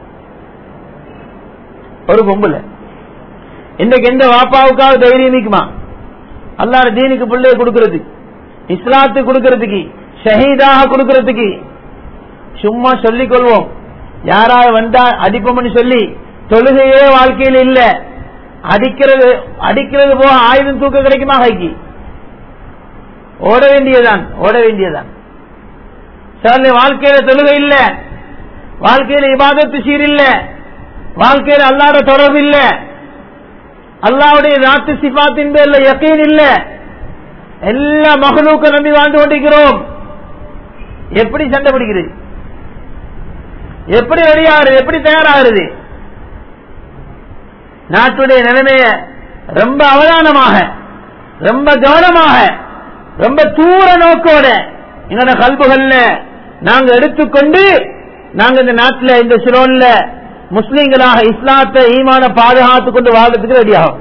ஒரு பொம்பளை இன்னைக்கு எந்த வாப்பாவுக்காவது தைரியம் நிக்குமா அல்லாட தீனுக்கு பிள்ளைய கொடுக்கறது இஸ்லாத்துக்கு கொடுக்கறதுக்கு ஷஹீதாக கொடுக்கறதுக்கு சும்மா சொல்லிக் கொள்வோம் யாராவது வந்தா அடிப்போம்னு சொல்லி தொழுகையே வாழ்க்கையில் இல்ல அடிக்கிறது அடிக்கிறது போக ஆயுதம் தூக்க கிடைக்குமா கைக்கு ஓட வேண்டியதான் ஓட வேண்டியதான் சார் வாழ்க்கையில தொழுகை இல்ல வாழ்க்கையில இபாதத்து சீர் இல்ல வாழ்க்கையில அல்லாட தொடர்பு இல்ல அல்லாவுடைய நாட்டு சிபாத்தின் பேர்ல யக்கீன் இல்ல எல்லா மகளுக்க நம்பி வாழ்ந்து கொண்டிருக்கிறோம் எப்படி சண்டை பிடிக்கிறது எப்படி ரெடியாகிறது எப்படி தயாராகிறது நாட்டுடைய நிலைமைய ரொம்ப அவதானமாக ரொம்ப கவனமாக ரொம்ப தூர நோக்கோட எங்களோட கல்புகள்ல நாங்க எடுத்துக்கொண்டு நாங்க இந்த நாட்டில் இந்த சிலோன்ல முஸ்லீம்களாக இஸ்லாத்தை ஈமான பாதுகாத்து கொண்டு வாழ்றதுக்கு ரெடியாகும்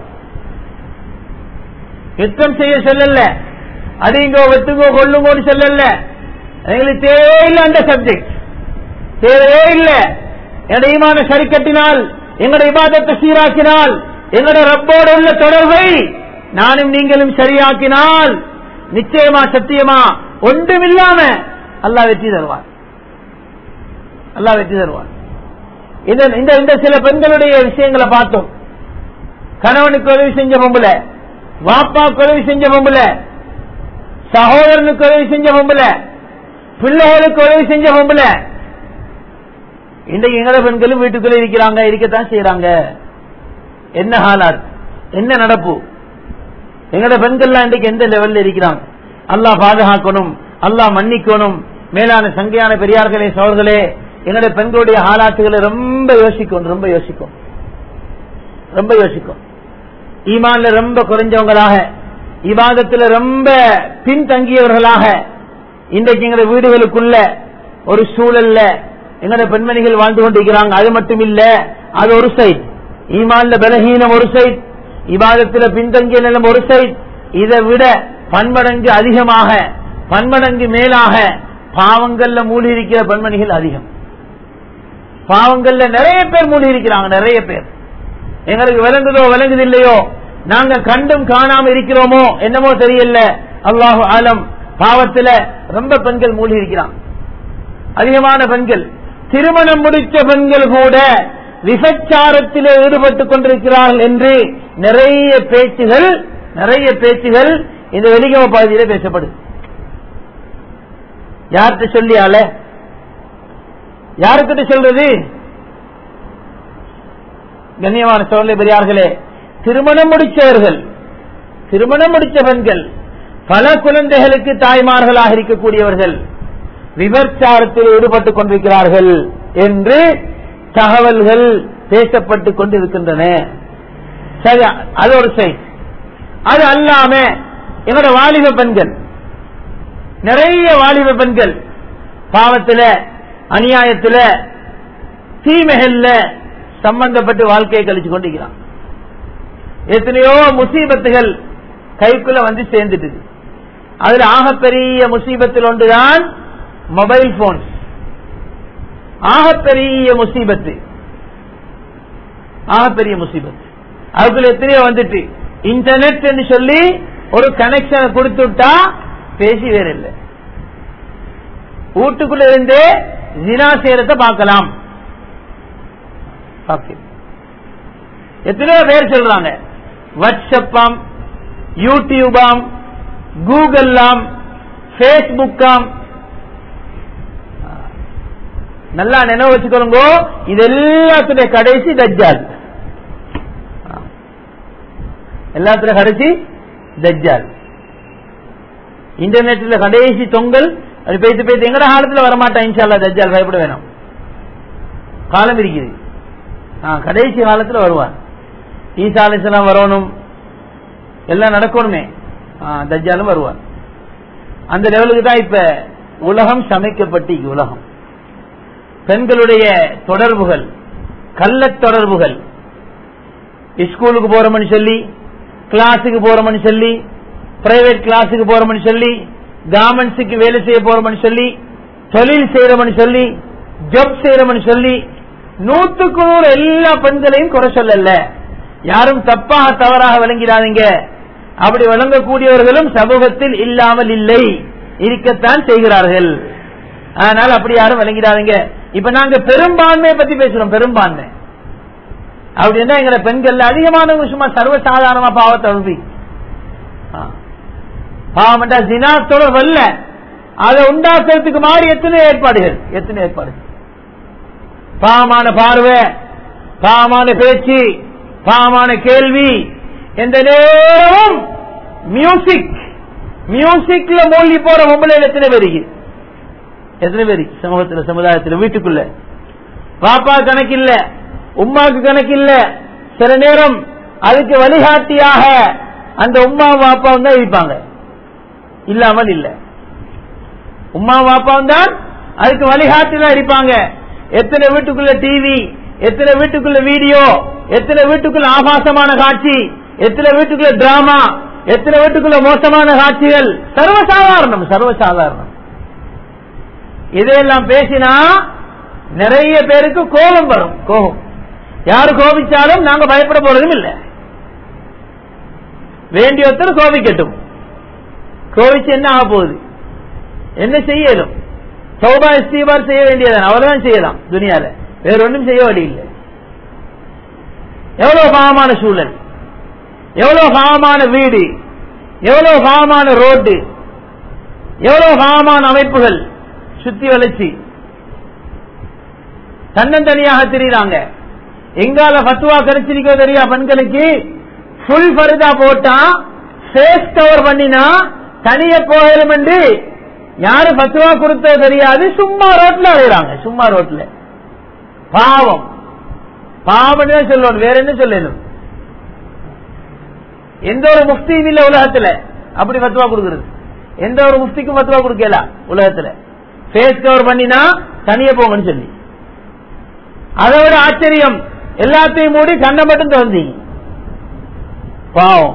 யுத்தம் செய்ய சொல்லல அடிங்கோ வெட்டுங்கோ கொள்ளுங்கோன்னு சொல்லல எங்களுக்கு தேவையில்லை அந்த சப்ஜெக்ட் தேவையே இல்லை எங்களுடைய ஈமான சரி கட்டினால் எங்களுடைய இபாதத்தை சீராக்கினால் எங்களுடைய ரப்போடு உள்ள தொடர்பை நானும் நீங்களும் சரியாக்கினால் நிச்சயமா சத்தியமா ஒன்றுமில்லாம அல்லாஹ் வெற்றி தருவார் அல்லாஹ் வெற்றி தருவார் இந்த இந்த இந்த சில பெண்களுடைய விஷயங்களை பார்த்தோம் கணவனுக்கு உதவி செஞ்ச பொம்புல வாப்பாக்கு உதவி செஞ்ச பொம்புல சகோதரனுக்கு உதவி செஞ்ச பொம்புல பிள்ளைகளுக்கு உதவி செஞ்ச பொம்புல இன்றைக்கு எங்கட பெண்களும் வீட்டுக்குள்ள இருக்கிறாங்க இருக்கத்தான் செய்யறாங்க என்ன ஹாலாத் என்ன நடப்பு எங்கட பெண்கள்லாம் இன்றைக்கு எந்த லெவல்ல இருக்கிறாங்க அல்லாஹ் பாதுகாக்கணும் அல்லாஹ் மன்னிக்கணும் மேலான சங்கையான பெரியார்களே சோழர்களே எங்களுடைய பெண்களுடைய ஹாலாத்துகளை ரொம்ப யோசிக்கும் ரொம்ப யோசிக்கும் ரொம்ப யோசிக்கும் ஈமான்ல ரொம்ப குறைஞ்சவங்களாக இவாதத்துல ரொம்ப பின்தங்கியவர்களாக இன்றைக்கு எங்களுடைய வீடுகளுக்குள்ள ஒரு சூழல்ல எங்களுடைய பெண்மணிகள் வாழ்ந்து கொண்டிருக்கிறாங்க அது மட்டும் இல்ல அது ஒரு சைட் ஈமான்ல பலகீனம் ஒரு சைட் இவாதத்துல பின்தங்கிய நிலம் ஒரு சைட் இதை விட பன்மடங்கு அதிகமாக பன்மடங்கு மேலாக பாவங்கள்ல மூழ்கி இருக்கிற பெண்மணிகள் அதிகம் பாவங்கள்ல நிறைய பேர் மூழ்கி இருக்கிறாங்க நிறைய பேர் எங்களுக்கு விளங்குதோ விளங்குது இல்லையோ நாங்க கண்டும் காணாம இருக்கிறோமோ என்னமோ தெரியல அல்லாஹு ஆலம் பாவத்துல ரொம்ப பெண்கள் மூழ்கி இருக்கிறாங்க அதிகமான பெண்கள் திருமணம் முடித்த பெண்கள் கூட விபச்சாரத்திலே ஈடுபட்டுக் கொண்டிருக்கிறார்கள் என்று நிறைய பேச்சுகள் நிறைய பேச்சுகள் இந்த வெளிகம பகுதியில பேசப்படுது யார்கிட்ட சொல்லியால யாருக்கிட்ட சொல்றது கண்ணியமான சோழலை பெரியார்களே திருமணம் முடித்தவர்கள் திருமணம் முடித்த பெண்கள் பல குழந்தைகளுக்கு தாய்மார்களாக இருக்கக்கூடியவர்கள் விபச்சாரத்தில் ஈடுபட்டுக் கொண்டிருக்கிறார்கள் என்று தகவல்கள் பேசப்பட்டுக் கொண்டிருக்கின்றன சரி அது ஒரு சைட் அது அல்லாம எங்களோட வாலிப பெண்கள் நிறைய வாலிப பெண்கள் பாவத்துல அநியாயத்துல தீமைகள்ல சம்பந்தப்பட்டு வாழ்க்கையை கழிச்சு கொண்டிருக்கிறான் எத்தனையோ முசீபத்துகள் கைக்குள்ள வந்து சேர்ந்துட்டு அதுல ஆகப்பெரிய முசீபத்தில் ஒன்றுதான் மொபைல் போன் ஆகப்பெரிய முசீபத்து ஆகப்பெரிய முசீபத்து அதுக்குள்ள எத்தனையோ வந்துட்டு இன்டர்நெட் என்று சொல்லி ஒரு கனெக்ஷன் கொடுத்துட்டா பேசி வேற இல்லை வீட்டுக்குள்ள இருந்தே ஜினா சேரத்தை பார்க்கலாம் எத்தனையோ பேர் சொல்றாங்க வாட்ஸ்அப்பாம் யூடியூபாம் கூகுளாம் பேஸ்புக்காம் நல்லா நினைவு வச்சுக்கோங்க இது எல்லாத்துடைய கடைசி தஜ்ஜால் எல்லாத்துல கடைசி தஜ்ஜால் இன்டர்நெட்ல கடைசி தொங்கல் அது பேசி பேசி எங்கட காலத்துல வரமாட்டான் இன்ஷால்லா தஜ்ஜால் பயப்பட வேணும் காலம் இருக்குது கடைசி காலத்துல வருவார் ஈசா அலிஸ்லாம் வரணும் எல்லாம் நடக்கணுமே தஜ்ஜாலும் வருவார் அந்த லெவலுக்கு தான் இப்ப உலகம் சமைக்கப்பட்டு உலகம் பெண்களுடைய தொடர்புகள் கள்ள தொடர்புகள் ஸ்கூலுக்கு போறோம்னு சொல்லி கிளாஸுக்கு போறோம்னு சொல்லி பிரைவேட் கிளாஸுக்கு போறோம்னு சொல்லி கார்மெண்ட்ஸுக்கு வேலை செய்ய போறோம்னு சொல்லி தொழில் செய்யறோம்னு சொல்லி ஜப் செய்யறோம்னு சொல்லி நூத்துக்கு நூறு எல்லா பெண்களையும் குறை சொல்லல யாரும் தப்பாக தவறாக விளங்கிடாதீங்க அப்படி வழங்கக்கூடியவர்களும் சமூகத்தில் இல்லாமல் இல்லை இருக்கத்தான் செய்கிறார்கள் ஆனால் அப்படி யாரும் விளங்கிடாதீங்க இப்ப நாங்க பெரும்பான்மையை பத்தி பேசுறோம் பெரும்பான்மை அப்படின்னா எங்களை பெண்கள் அதிகமானவங்க சும்மா சர்வசாதாரணமா பாவத்தை அழுதி பாவம் ஜினா தொடர் வரல அதை உண்டாக்குறதுக்கு மாறி எத்தனை ஏற்பாடுகள் எத்தனை ஏற்பாடுகள் பாவமான பார்வை பாவமான பேச்சு பாவமான கேள்வி எந்த நேரமும் மியூசிக் மியூசிக்ல மூழ்கி போற பொம்பளை எத்தனை பேருக்கு எத்தனை பேர் சமூகத்துல சமுதாயத்தில் வீட்டுக்குள்ள பாப்பா கணக்கில்ல உமாக்கு கணக்கில்ல சில நேரம் அதுக்கு வழிகாட்டியாக அந்த உமா பாப்பாவும் தான் இருப்பாங்க இல்லாமல் இல்ல உமா பாப்பாவும் தான் அதுக்கு வழிகாட்டி தான் இருப்பாங்க எத்தனை வீட்டுக்குள்ள டிவி எத்தனை வீட்டுக்குள்ள வீடியோ எத்தனை வீட்டுக்குள்ள ஆபாசமான காட்சி எத்தனை வீட்டுக்குள்ள டிராமா எத்தனை வீட்டுக்குள்ள மோசமான காட்சிகள் சர்வசாதாரணம் சர்வசாதாரணம் இதையெல்லாம் பேசினா நிறைய பேருக்கு கோபம் வரும் கோபம் யாரு கோபிச்சாலும் நாங்க பயப்பட போறதும் இல்லை வேண்டியொருத்தர் கோபிக்கட்டும் கோபிச்சு என்ன ஆக போகுது என்ன செய்யலும் சௌபா இஸ்தீபார் செய்ய வேண்டியதான் அவ்வளவுதான் செய்யலாம் துனியால வேற ஒன்றும் செய்ய வழி இல்லை எவ்வளவு பாவமான சூழல் எவ்வளவு பாவமான வீடு எவ்வளவு பாவமான ரோடு எவ்வளவு பாவமான அமைப்புகள் சுத்தி வளைச்சி தன்னந்தனியாக தெரியுறாங்க எங்கால பத்துவா கிடைச்சிருக்கோ தெரியா பெண்களுக்கு ஃபுல் பருதா போட்டா ஃபேஸ் கவர் பண்ணினா தனிய போகலும் என்று யாரு பத்துவா கொடுத்தது தெரியாது சும்மா ரோட்ல அழைகிறாங்க சும்மா ரோட்ல பாவம் பாவம் தான் சொல்லணும் வேற என்ன சொல்லணும் எந்த ஒரு முஃப்தியும் இல்ல உலகத்துல அப்படி பத்துவா கொடுக்கிறது எந்த ஒரு முஃப்திக்கும் பத்துவா கொடுக்கல உலகத்துல ஃபேஸ் கவர் பண்ணினா தனிய போங்கன்னு சொல்லி அதை விட ஆச்சரியம் எல்லாத்தையும் மூடி கண்ணை மட்டும் திறந்தீங்க பாவம்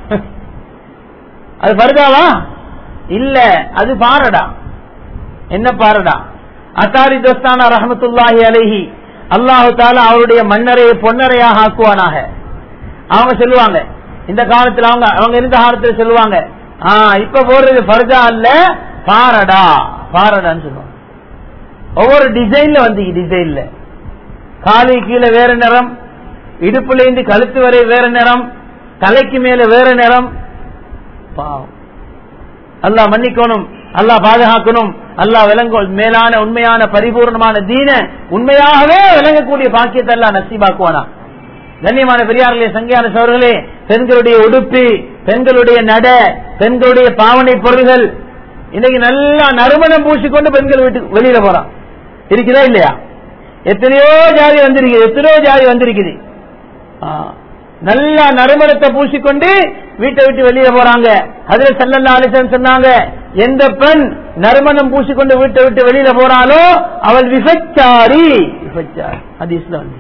அது பருதாவா இல்ல அது பாரடா என்ன பாரடா அத்தாரி தோஸ்தானா ரஹமத்துல்லாஹி அலைஹி அல்லாஹு தாலா அவருடைய மன்னரையை பொன்னரையாக ஆக்குவானாக அவங்க சொல்லுவாங்க இந்த காலத்துல அவங்க அவங்க இருந்த காலத்துல சொல்லுவாங்க ஆ இப்ப போடுறது பர்தா அல்ல பாரடா பாரடான்னு சொல்லுவாங்க ஒவ்வொரு டிசைன்ல வந்து டிசைன்ல காலை கீழே வேற நிறம் இடுப்புல இருந்து கழுத்து வரை வேற நிறம் தலைக்கு மேல வேற நிறம் பாவம் அல்லாஹ் மன்னிக்கணும் அல்லாஹ் பாதுகாக்கணும் அல்லாஹ் விளங்கு மேலான உண்மையான பரிபூர்ணமான தீன உண்மையாகவே விளங்கக்கூடிய பாக்கியத்தை எல்லாம் நசீபாக்குவானா கண்ணியமான பெரியார்களே சங்கியான சோர்களே பெண்களுடைய உடுப்பு பெண்களுடைய நட பெண்களுடைய பாவனை பொருள்கள் இன்னைக்கு நல்லா நறுமணம் பூசிக்கொண்டு பெண்கள் வீட்டுக்கு வெளியில போறான் இருக்குதா இல்லையா எத்தனையோ ஜாதி வந்திருக்குது எத்தனையோ ஜாதி வந்திருக்குது ஆ, நல்லா நறுமணத்தை பூசிக்கொண்டு வீட்டை விட்டு வெளியே போறாங்க அதுல செல்லல்லா அலிசன் சொன்னாங்க எந்த பெண் நறுமணம் பூசிக்கொண்டு வீட்டை விட்டு வெளியில போறாளோ அவள் விபச்சாரி விபச்சாரி ஹதீஸ்ல வந்து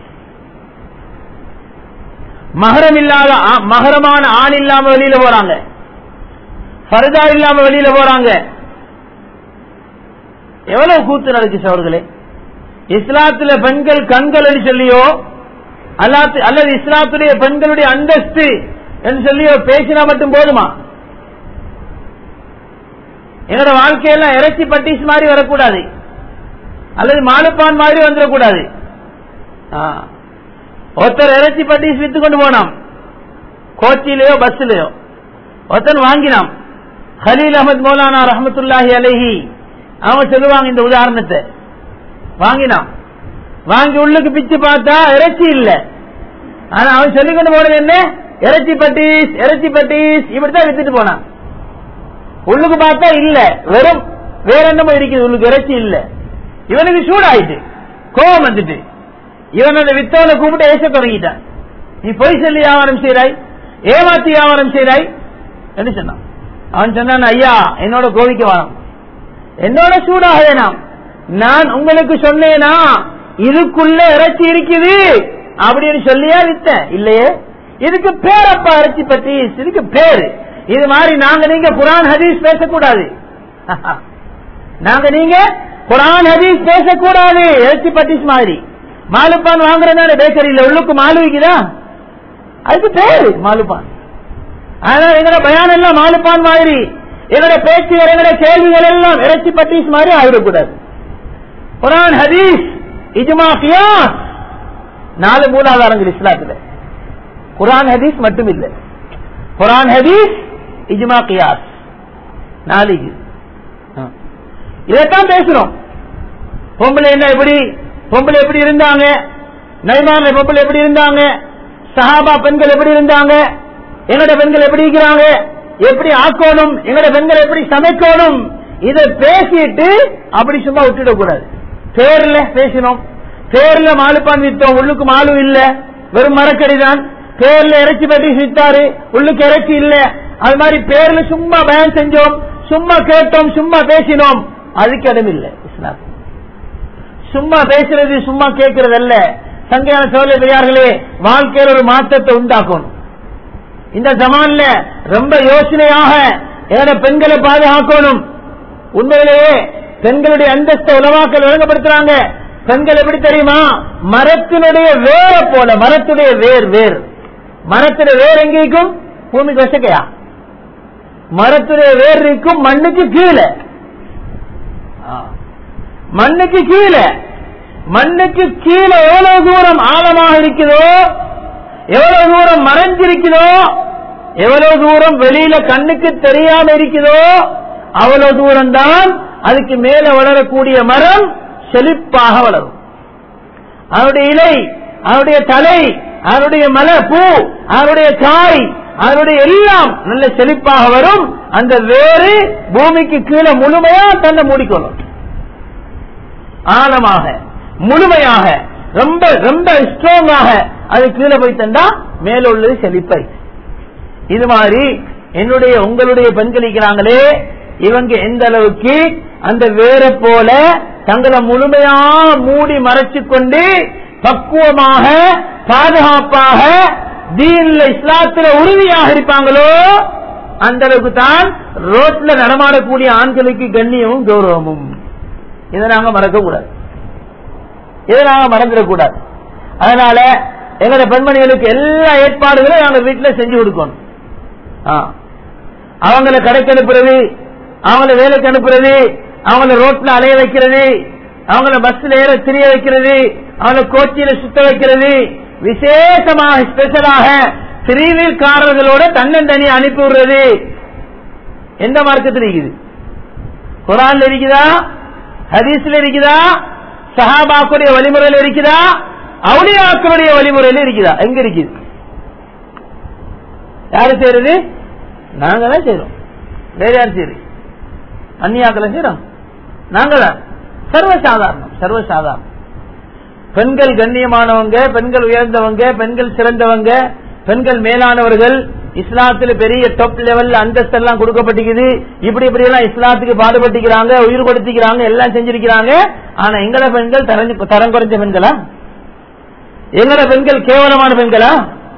மகரம் இல்லாத ஆ- மகரமான ஆண் இல்லாம வெளியில போறாங்க ஃபர்தா இல்லாம வெளியில போறாங்க எவ்வளவு கூத்து நடக்குச்சு அவர்களே இஸ்லாத்துல பெண்கள் கண்கள் என்று சொல்லியோ அல்லாத்து அல்லது இஸ்லாத்துடைய பெண்களுடைய அந்தஸ்து என்று சொல்லியோ பேசினா மட்டும் போதுமா என்னோட வாழ்க்கையெல்லாம் இறைச்சி பட்டீஸ் மாதிரி வரக்கூடாது அல்லது மாலுப்பான் மாதிரி வந்துடக்கூடாது ஆ. ஒருத்தர் இறைச்சி பட்டீஸ் வித்து கொண்டு போனான் கோச்சிலேயோ பஸ்லயோ ஒருத்தன் வாங்கினான் ஹலீல் அஹமத் மௌலானா ரஹமத்துல்லாஹி அலைஹி அவன் சொல்லுவாங்க இந்த உதாரணத்தை வாங்கினான் வாங்கி உள்ளுக்கு பிச்சு பார்த்தா இறைச்சி இல்ல ஆனா அவன் சொல்லிக் கொண்டு போனது என்ன இறைச்சி பட்டீஸ் இறைச்சி பட்டீஸ் இப்படித்தான் வித்துட்டு போனான் உள்ளுக்கு பார்த்தா இல்ல வெறும் வேற என்னமோ இருக்குது உள்ளுக்கு இறைச்சி இல்ல இவனுக்கு சூடாயிட்டு கோபம் வந்துட்டு இவன் அந்த வித்தவனை கூப்பிட்டு ஏச தொடங்கிட்டான் நீ பொய் சொல்லி வியாபாரம் செய்றாய் ஏமாத்தி வியாபாரம் செய்றாய் என்று சொன்னான் அவன் சொன்னான் ஐயா என்னோட கோவிக்க வேணாம் என்னோட சூடாக வேணாம் நான் உங்களுக்கு சொன்னேனா இதுக்குள்ள இறைச்சி இருக்குது அப்படின்னு சொல்லியா வித்தேன் இல்லையே இதுக்கு பேரப்பா இறைச்சி பத்தி இதுக்கு பேரு இது மாதிரி நாங்க நீங்க குரான் ஹதீஸ் பேசக்கூடாது நாங்க நீங்க குரான் ஹதீஸ் பேசக்கூடாது இறைச்சி பட்டிஸ் மாதிரி மாலுப்பான் வாங்குறதுனால பேக்கரியில உள்ளுக்கு மாலு விக்குதா அதுக்கு பேரு மாலுப்பான் ஆனா எங்கட பயான் எல்லாம் மாலுப்பான் மாதிரி எங்கட பேச்சுகள் எங்கட கேள்விகள் எல்லாம் இறைச்சி பட்டீஸ் மாதிரி ஆகிடக்கூடாது குரான் ஹதீஸ் இஜ்மா கியாஸ் நாலு மூலாதாரங்கள் இஸ்லாத்துல குரான் ஹதீஸ் மட்டும் இல்ல குரான் ஹதீஸ் இஜ்மா கியாஸ் நாலு இது. ஆ. இதைத்தான் பேசுறோம் பொம்பளை என்ன எப்படி பொம்பளை எப்படி இருந்தாங்க நைமான்ல பொம்பளை எப்படி இருந்தாங்க சஹாபா பெண்கள் எப்படி இருந்தாங்க எங்கட பெண்கள் எப்படி இருக்கிறாங்க எப்படி ஆக்கணும் எங்கட பெண்கள் எப்படி சமைக்கணும் இதை பேசிட்டு அப்படி சும்மா விட்டுடக் கூடாது பேர்ல பேசினோம் பேர்ல மாலுப்பான் வித்தோம் உள்ளுக்கு மாலு இல்ல வெறும் மரக்கடிதான் பேர்ல இறைச்சி பற்றி வித்தாரு உள்ளுக்கு இறைச்சி இல்ல அது மாதிரி பேர்ல சும்மா பயன் செஞ்சோம் சும்மா கேட்டோம் சும்மா பேசினோம் அதுக்கு இடம் இல்லை இஸ்லாம் சும்மா பேசுறது சும்மா கேட்கறது அல்ல சங்கையான சோழ பெரியார்களே வாழ்க்கையில் ஒரு மாற்றத்தை உண்டாக்கணும் இந்த ஜமான்ல ரொம்ப யோசனையாக எங்களோட பெண்களை பாதுகாக்கணும் உண்மையிலேயே பெண்களுடைய அந்தஸ்த உலவாக்கள் விளங்கப்படுத்துறாங்க பெண்கள் எப்படி தெரியுமா மரத்தினுடைய வேர போல மரத்துடைய வேர் வேர் மரத்துடைய வேர் எங்க இருக்கும் பூமிக்கு வசக்கையா மரத்துடைய வேர் இருக்கும் மண்ணுக்கு கீழே ஆ. மண்ணுக்கு கீழே மண்ணுக்கு கீழே எவ்வளவு தூரம் ஆழமாக இருக்குதோ எவ்வளவு தூரம் மறைஞ்சிருக்குதோ எவ்வளவு தூரம் வெளியில கண்ணுக்கு தெரியாம இருக்குதோ அவ்வளவு தூரம் தான் அதுக்கு மேல வளரக்கூடிய மரம் செழிப்பாக வளரும் அவருடைய இலை அவருடைய தலை அவருடைய மலர் பூ அவருடைய காய் அவருடைய எல்லாம் நல்ல செழிப்பாக வரும் அந்த வேறு பூமிக்கு கீழே முழுமையா தன்னை மூடிக்கொள்ளும் ஆழமாக முழுமையாக ரொம்ப ரொம்ப ஸ்ட்ராங்காக அது கீழே போய் தந்தா மேல உள்ளது செழிப்பை இது மாதிரி என்னுடைய உங்களுடைய பெண்களிக்கிறாங்களே இவங்க எந்த அளவுக்கு அந்த வேற போல தங்களை முழுமையா மூடி மறைச்சு கொண்டு பக்குவமாக பாதுகாப்பாக தீன்ல இஸ்லாத்துல உறுதியாக இருப்பாங்களோ அந்த அளவுக்கு தான் ரோட்ல நடமாடக்கூடிய ஆண்களுக்கு கண்ணியமும் கௌரவமும் இதை நாங்க மறக்க கூடாது இதை நாங்க மறந்துடக்கூடாது அதனால எங்களோட பெண்மணிகளுக்கு எல்லா ஏற்பாடுகளும் நாங்க வீட்டுல செஞ்சு கொடுக்கணும் ஆ. அவங்கள கடைக்கு அனுப்புறது அவங்கள வேலைக்கு அனுப்புறது அவங்கள ரோட்ல அலைய வைக்கிறது அவங்கள பஸ்ல ஏற திரிய வைக்கிறது அவங்கள கோச்சியில சுத்த வைக்கிறது விசேஷமாக ஸ்பெஷலாக திரிவீல்காரர்களோட தன்னந்தனி அனுப்பி விடுறது எந்த மார்க்கத்தில் இருக்குது குரான்ல இருக்குதா ஹதீஸ்ல இருக்குதா சஹாபாக்குடைய வழிமுறையில் இருக்குதா அவுளியாக்களுடைய வழிமுறையில் இருக்குதா எங்க இருக்குது யாரு செய்யறது நாங்க தான் செய்யறோம் வேற யார் செய்யறது அந்நியாக்களை செய்யறோம் நாங்க தான் சர்வசாதாரணம் சர்வசாதாரணம் பெண்கள் கண்ணியமானவங்க பெண்கள் உயர்ந்தவங்க பெண்கள் சிறந்தவங்க பெண்கள் மேலானவர்கள் இஸ்லாத்துல பெரிய டாப் லெவல்ல அந்தஸ்து எல்லாம் கொடுக்கப்பட்டிருக்குது இப்படி இப்படி எல்லாம் இஸ்லாத்துக்கு பாடுபட்டிக்கிறாங்க உயிர் கொடுத்திக்கிறாங்க எல்லாம் செஞ்சிருக்கிறாங்க ஆனா எங்கட பெண்கள் தரம் தரம் குறைஞ்ச பெண்களா எங்கட பெண்கள் கேவலமான பெண்களா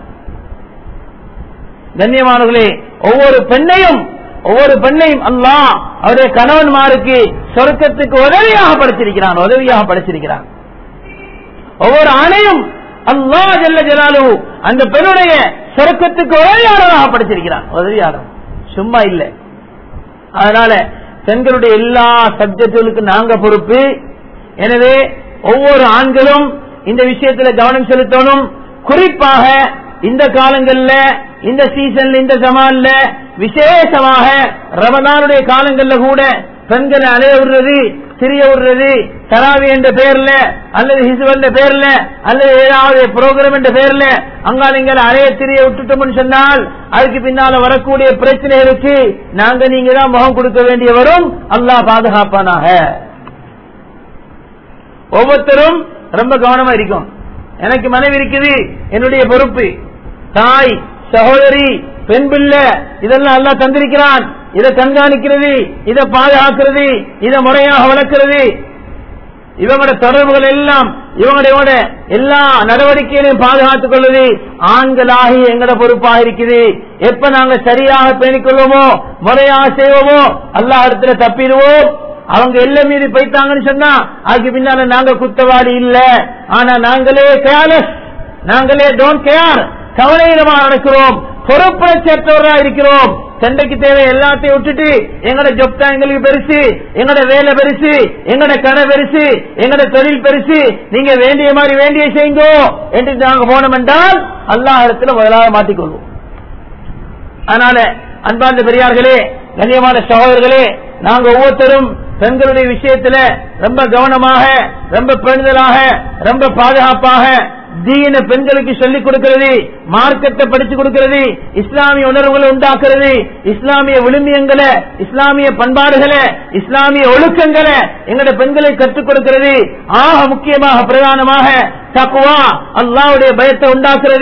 கண்ணியமானவர்களே ஒவ்வொரு பெண்ணையும் ஒவ்வொரு பெண்ணையும் அல்லாஹ் அவருடைய கணவன்மாருக்கு சொர்க்கத்துக்கு உதவியாக படைச்சிருக்கிறான் உதவியாக படைச்சிருக்கிறான் ஒவ்வொரு ஆணையும் அல்லாஹ் ஜல்ல ஜலாலு அந்த பெண்ணுடைய சொர்க்கத்துக்கு உதவியாளராக படைச்சிருக்கிறான் உதவியாளர் சும்மா இல்ல அதனால பெண்களுடைய எல்லா சப்ஜெக்டுகளுக்கு நாங்க பொறுப்பு எனவே ஒவ்வொரு ஆண்களும் இந்த விஷயத்துல கவனம் செலுத்தணும் குறிப்பாக இந்த காலங்கள்ல இந்த சீசன்ல இந்த ஜமான்ல விசேஷமாக ரமதானுடைய காலங்கள்ல கூட பெண்களை அலைய விடுறது சிறிய விடுறது தராவி என்ற பெயர்ல அல்லது ஹிசுவ் என்ற பெயர்ல அல்லது ஏதாவது ப்ரோக்ராம் என்ற பெயர்ல அங்காளிங்களை அலைய திரிய விட்டுட்டோம்னு சொன்னால் அதுக்கு பின்னால வரக்கூடிய பிரச்சனைகளுக்கு நாங்க நீங்க தான் முகம் கொடுக்க வேண்டிய வரும் அல்லாஹ் பாதுகாப்பானாக ஒவ்வொருத்தரும் ரொம்ப கவனமா இருக்கும் எனக்கு மனைவி இருக்குது என்னுடைய பொறுப்பு தாய் சகோதரி பெண் பிள்ளை இதெல்லாம் எல்லாம் தந்திருக்கிறான் இதை கண்காணிக்கிறது இதை பாதுகாக்கிறது இதை முறையாக வளர்க்கிறது இவங்களோட தொடர்புகள் எல்லாம் இவங்களோட எல்லா நடவடிக்கைகளையும் பாதுகாத்துக் கொள்வது ஆண்களாகி எங்கட பொறுப்பாக இருக்குது எப்ப நாங்க சரியாக பேணிக் கொள்வோமோ முறையாக செய்வோமோ அல்லா இடத்துல தப்பிடுவோம் அவங்க எல்லை மீறி போயிட்டாங்கன்னு சொன்னா அதுக்கு பின்னால நாங்க குத்தவாளி இல்ல ஆனா நாங்களே கேர்லெஸ் நாங்களே டோன்ட் கேர் கவலையிடமா நடக்கிறோம் பொறுப்பற்றவரா இருக்கிறோம் சண்டைக்கு தேவை எல்லாத்தையும் விட்டுட்டு எங்கட ஜொப் தான் எங்களுக்கு பெருசு எங்கட வேலை பெருசு எங்கட கடை பெருசு எங்கட தொழில் பெருசு நீங்க வேண்டிய மாதிரி வேண்டிய செய்யுங்க என்று நாங்க போனோம் என்றால் அல்லாஹ் இடத்துல முதலாக மாட்டிக்கொள்வோம் அதனால அன்பார்ந்த பெரியார்களே கண்ணியமான சகோதரர்களே நாங்க ஒவ்வொருத்தரும் பெண்களுடைய விஷயத்துல ரொம்ப கவனமாக ரொம்ப பெண்களாக ரொம்ப பாதுகாப்பாக தீன பெண்களுக்கு சொல்லிக் கொடுக்கிறது மார்க்கத்தை படிச்சு கொடுக்கிறது இஸ்லாமிய உணர்வுகளை உண்டாக்குறது இஸ்லாமிய விழுமியங்களை இஸ்லாமிய பண்பாடுகளை இஸ்லாமிய ஒழுக்கங்களை எங்கட பெண்களை கற்றுக் கொடுக்கிறது ஆக முக்கியமாக பிரதானமாக தக்குவா அல்லாவுடைய பயத்தை உண்டாக்குறது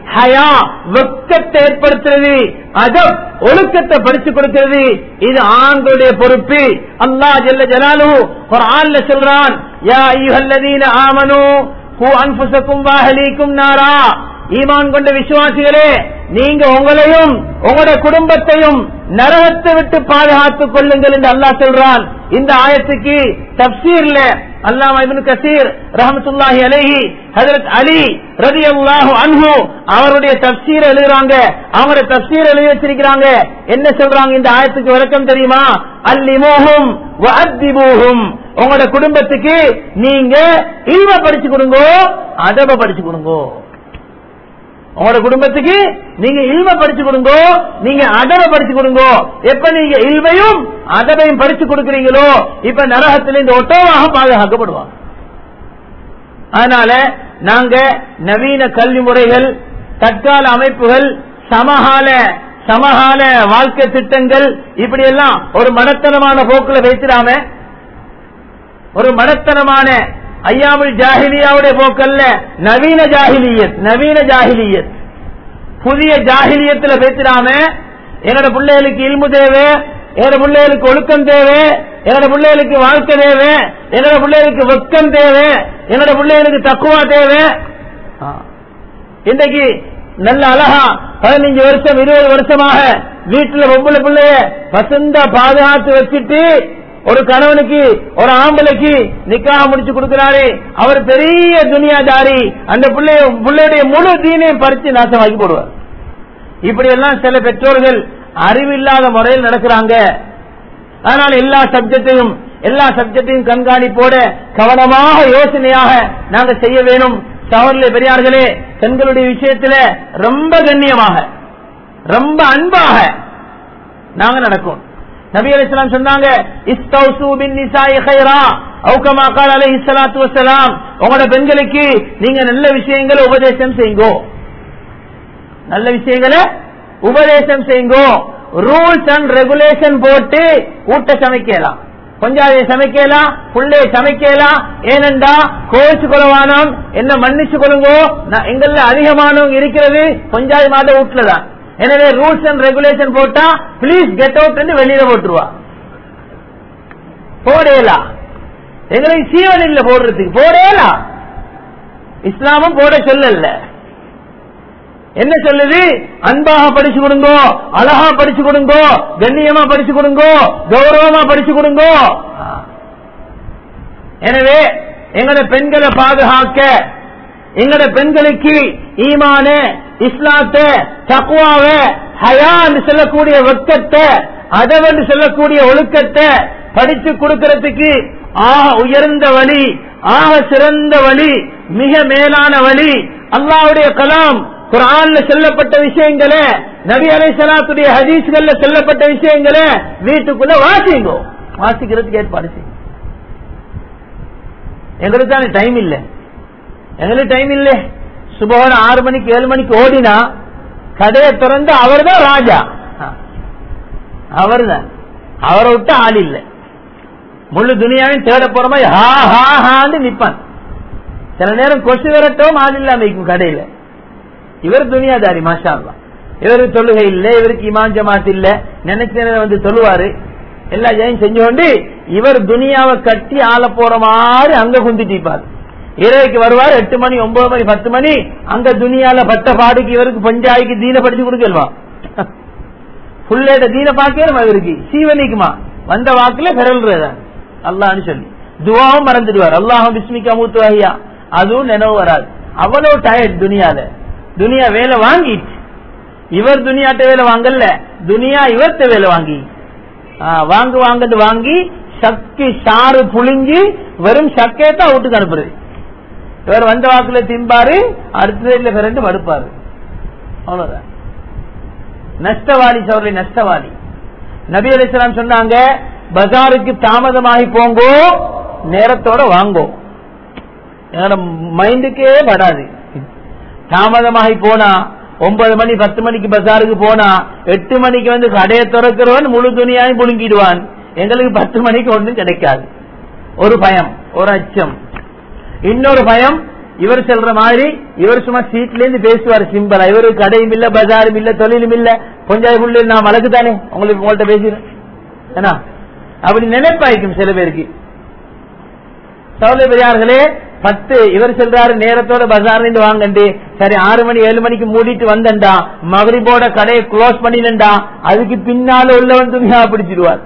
ஹயா வெக்கத்தை ஏற்படுத்துறது அதப் ஒழுக்கத்தை படிச்சு கொடுக்கிறது இது ஆண்களுடைய பொறுப்பு அல்லாஹ் ஜல்ல ஜலாலு குர்ஆன்ல சொல்றான் யா அய்யுஹல்லதீன ஆமனு ஹு அன்ஃபுஸக்கும் வஅஹலீக்கும் நாரா ஈமான் கொண்ட விசுவாசிகளே நீங்க உங்களையும் உங்களோட குடும்பத்தையும் நரகத்தை விட்டு பாதுகாத்துக் கொள்ளுங்கள் என்று அல்லாஹ் சொல்றான் இந்த ஆயத்துக்கு தப்சீர்ல அல்லாம இப்னு கசீர் ரஹமத்துல்லாஹி அலைஹி ஹஜரத் அலி ரலியல்லாஹு அன்ஹு அவருடைய தப்சீர் எழுதுறாங்க அவங்களுடைய தப்சீர் எழுதி வச்சிருக்கிறாங்க என்ன சொல்றாங்க இந்த ஆயத்துக்கு விளக்கம் தெரியுமா அல்லிமோஹும் வஅத்திபூஹும் உங்களோட குடும்பத்துக்கு நீங்க இல்வ படிச்சு கொடுங்க அதப படிச்சு கொடுங்க உங்களோட குடும்பத்துக்கு நீங்க இல்வ படிச்சு கொடுங்க நீங்க அதவ படிச்சு கொடுங்க எப்ப நீங்க இல்வையும் அதவையும் படிச்சு கொடுக்கறீங்களோ இப்ப நரகத்தில் இந்த ஒட்டோவாக பாதுகாக்கப்படுவாங்க அதனால நாங்க நவீன கல்வி முறைகள் தற்கால அமைப்புகள் சமகால சமகால வாழ்க்கை திட்டங்கள் இப்படி எல்லாம் ஒரு மனத்தனமான போக்குல வைத்திடாம ஒரு மனத்தனமான ஐயாமுல் ஜாகிலியாவுடைய போக்கல்ல நவீன ஜாகிலியத் நவீன ஜாகிலியத் புதிய ஜாகிலியத்துல பேசிடாம என்னோட பிள்ளைகளுக்கு இல்மு தேவை என்னோட பிள்ளைகளுக்கு ஒழுக்கம் தேவை என்னோட பிள்ளைகளுக்கு வாழ்க்கை தேவை என்னோட பிள்ளைகளுக்கு வெக்கம் தேவை என்னோட பிள்ளைகளுக்கு தக்குவா தேவை இன்றைக்கு நல்ல அழகா பதினஞ்சு வருஷம் இருபது வருஷமாக வீட்டுல பொம்பளை பிள்ளைய பசந்தா பாதுகாத்து வச்சுட்டு ஒரு கணவனுக்கு ஒரு ஆம்பளைக்கு நிக்காக முடிச்சு கொடுக்கிறாரு அவர் பெரிய துனியாதாரி அந்த பிள்ளைய பிள்ளையுடைய முழு தீனையும் பறிச்சு நாசமாக்கி போடுவார் இப்படி எல்லாம் சில பெற்றோர்கள் அறிவில்லாத முறையில் நடக்கிறாங்க அதனால எல்லா சப்ஜெக்டையும் எல்லா சப்ஜெக்டையும் கண்காணிப்போட கவனமாக யோசனையாக நாங்க செய்ய வேணும் சவர்ல பெரியார்களே பெண்களுடைய விஷயத்துல ரொம்ப கண்ணியமாக ரொம்ப அன்பாக நாங்க நடக்கும் நபி அலிஸ்லாம் சொன்னாங்க இஸ்தௌசு பின் நிசாய் கைரா அவுகமா கால் அலை இஸ்லாத்து வசலாம் உங்களோட பெண்களுக்கு நீங்க நல்ல விஷயங்களை உபதேசம் செய்யுங்கோ நல்ல விஷயங்களை உபதேசம் செய்யுங்கோ ரூல்ஸ் அண்ட் ரெகுலேஷன் போட்டு ஊட்ட சமைக்கலாம் கொஞ்சாதிய சமைக்கலாம் புள்ளைய சமைக்கலாம் ஏனென்றா கோச்சு கொலவானம் என்ன மன்னிச்சு கொள்ளுங்கோ நான் எங்கள்ல அதிகமானவங்க இருக்கிறது கொஞ்சாதி மாத வீட்டுல தான் எனவே ரூல்ஸ் அண்ட் ரெகுலேஷன் போட்டா பிளீஸ் கெட் அவுட் வெளியில போட்டுருவா போடேலா எங்களுக்கு சீவன் இல்ல போடுறதுக்கு போடேலா இஸ்லாமும் போட சொல்லல என்ன சொல்லுது அன்பாக படிச்சு கொடுங்கோ அழகா படிச்சு கொடுங்கோ கண்ணியமா படிச்சு கொடுங்கோ கௌரவமா படிச்சு கொடுங்கோ எனவே எங்கட பெண்களை பாதுகாக்க எங்கட பெண்களுக்கு ஈமான இஸ்லாத்த தக்குவாவ ஹயா என்று சொல்லக்கூடிய வெக்கத்தை அதவென்று சொல்லக்கூடிய ஒழுக்கத்தை படிச்சு கொடுக்கறதுக்கு ஆக உயர்ந்த வழி ஆக சிறந்த வழி மிக மேலான வழி அல்லாவுடைய கலாம் குரான்ல சொல்லப்பட்ட விஷயங்களை நபி அலை சலாத்துடைய ஹதீஸ்கள்ல சொல்லப்பட்ட விஷயங்களை வீட்டுக்குள்ள வாசிங்கோ வாசிக்கிறதுக்கு ஏற்பாடு செய்யும் எங்களுக்கு தானே டைம் இல்ல எங்களுக்கு டைம் இல்ல சுபோட ஆறு மணிக்கு ஏழு மணிக்கு ஓடினா கடையை திறந்து அவர் தான் ராஜா அவர் தான் அவரை விட்டு ஆள் இல்லை முழு துணியாவையும் தேட போற மாதிரி ஹா ஹா ஹான்னு நிப்பான் சில நேரம் கொசு விரட்டவும் ஆள் இல்லாம இருக்கும் கடையில இவர் துணியாதாரி மாஷா இவருக்கு தொழுகை இல்ல இவருக்கு இமான் ஜமாத் இல்ல நினைச்ச நேரம் வந்து தொழுவாரு எல்லா ஜெயம் செஞ்சு கொண்டு இவர் துனியாவை கட்டி ஆள போற மாதிரி அங்க குந்திட்டிப்பார் இரவுக்கு வருவார் எட்டு மணி ஒன்பது மணி பத்து மணி அங்க துனியால பட்ட பாடுக்கு இவருக்கு பஞ்சாய்க்கு தீன படிச்சு கொடுக்கல்வா புள்ளேட தீன பாக்கணும் இவருக்கு சீவனிக்குமா வந்த வாக்குல பிறல்றதான் அல்லான்னு சொல்லி துவாவும் மறந்துடுவார் அல்லாஹும் பிஸ்மிக்கா மூத்துவாகியா அதுவும் நினைவு வராது அவ்வளவு டயர்ட் துனியால துனியா வேலை வாங்கிட்டு இவர் துனியாட்ட வேலை வாங்கல துனியா இவர்த்த வேலை வாங்கி வாங்கு வாங்கன்னு வாங்கி சக்தி சாறு புளிஞ்சு வெறும் சக்கையத்தான் வீட்டுக்கு அனுப்புறது இவர் வந்த வாக்குல திம்பாரு அடுத்த பிறண்டு மறுப்பாரு அவ்வளவுதான் நஷ்டவாளி சோழி நஷ்டவாளி நபி அலிஸ்லாம் சொன்னாங்க பஜாருக்கு தாமதமாகி போங்கோ நேரத்தோட வாங்கோ என்னோட மைண்டுக்கே படாது தாமதமாகி போனா ஒன்பது மணி பத்து மணிக்கு பஜாருக்கு போனா எட்டு மணிக்கு வந்து கடையை திறக்கிறவன் முழு துணியாயும் புழுங்கிடுவான் எங்களுக்கு பத்து மணிக்கு ஒன்றும் கிடைக்காது ஒரு பயம் ஒரு அச்சம் இன்னொரு பயம் இவர் சொல்ற மாதிரி இவர் சும்மா சீட்ல இருந்து பேசுவார் சிம்பிளா இவருக்கு கடையும் இல்ல பஜாரும் இல்ல தொழிலும் இல்ல கொஞ்சம் உள்ள நான் வழக்கு தானே உங்களுக்கு உங்கள்ட்ட பேசுறேன் ஏன்னா அப்படி நினைப்பாய்க்கும் சில பேருக்கு சௌல பெரியார்களே பத்து இவர் சொல்றாரு நேரத்தோட பஜார்ல இருந்து வாங்கண்டு சரி ஆறு மணி ஏழு மணிக்கு மூடிட்டு வந்தண்டா மகரிபோட கடையை க்ளோஸ் பண்ணினண்டா அதுக்கு பின்னால உள்ளவன் துணியா பிடிச்சிடுவார்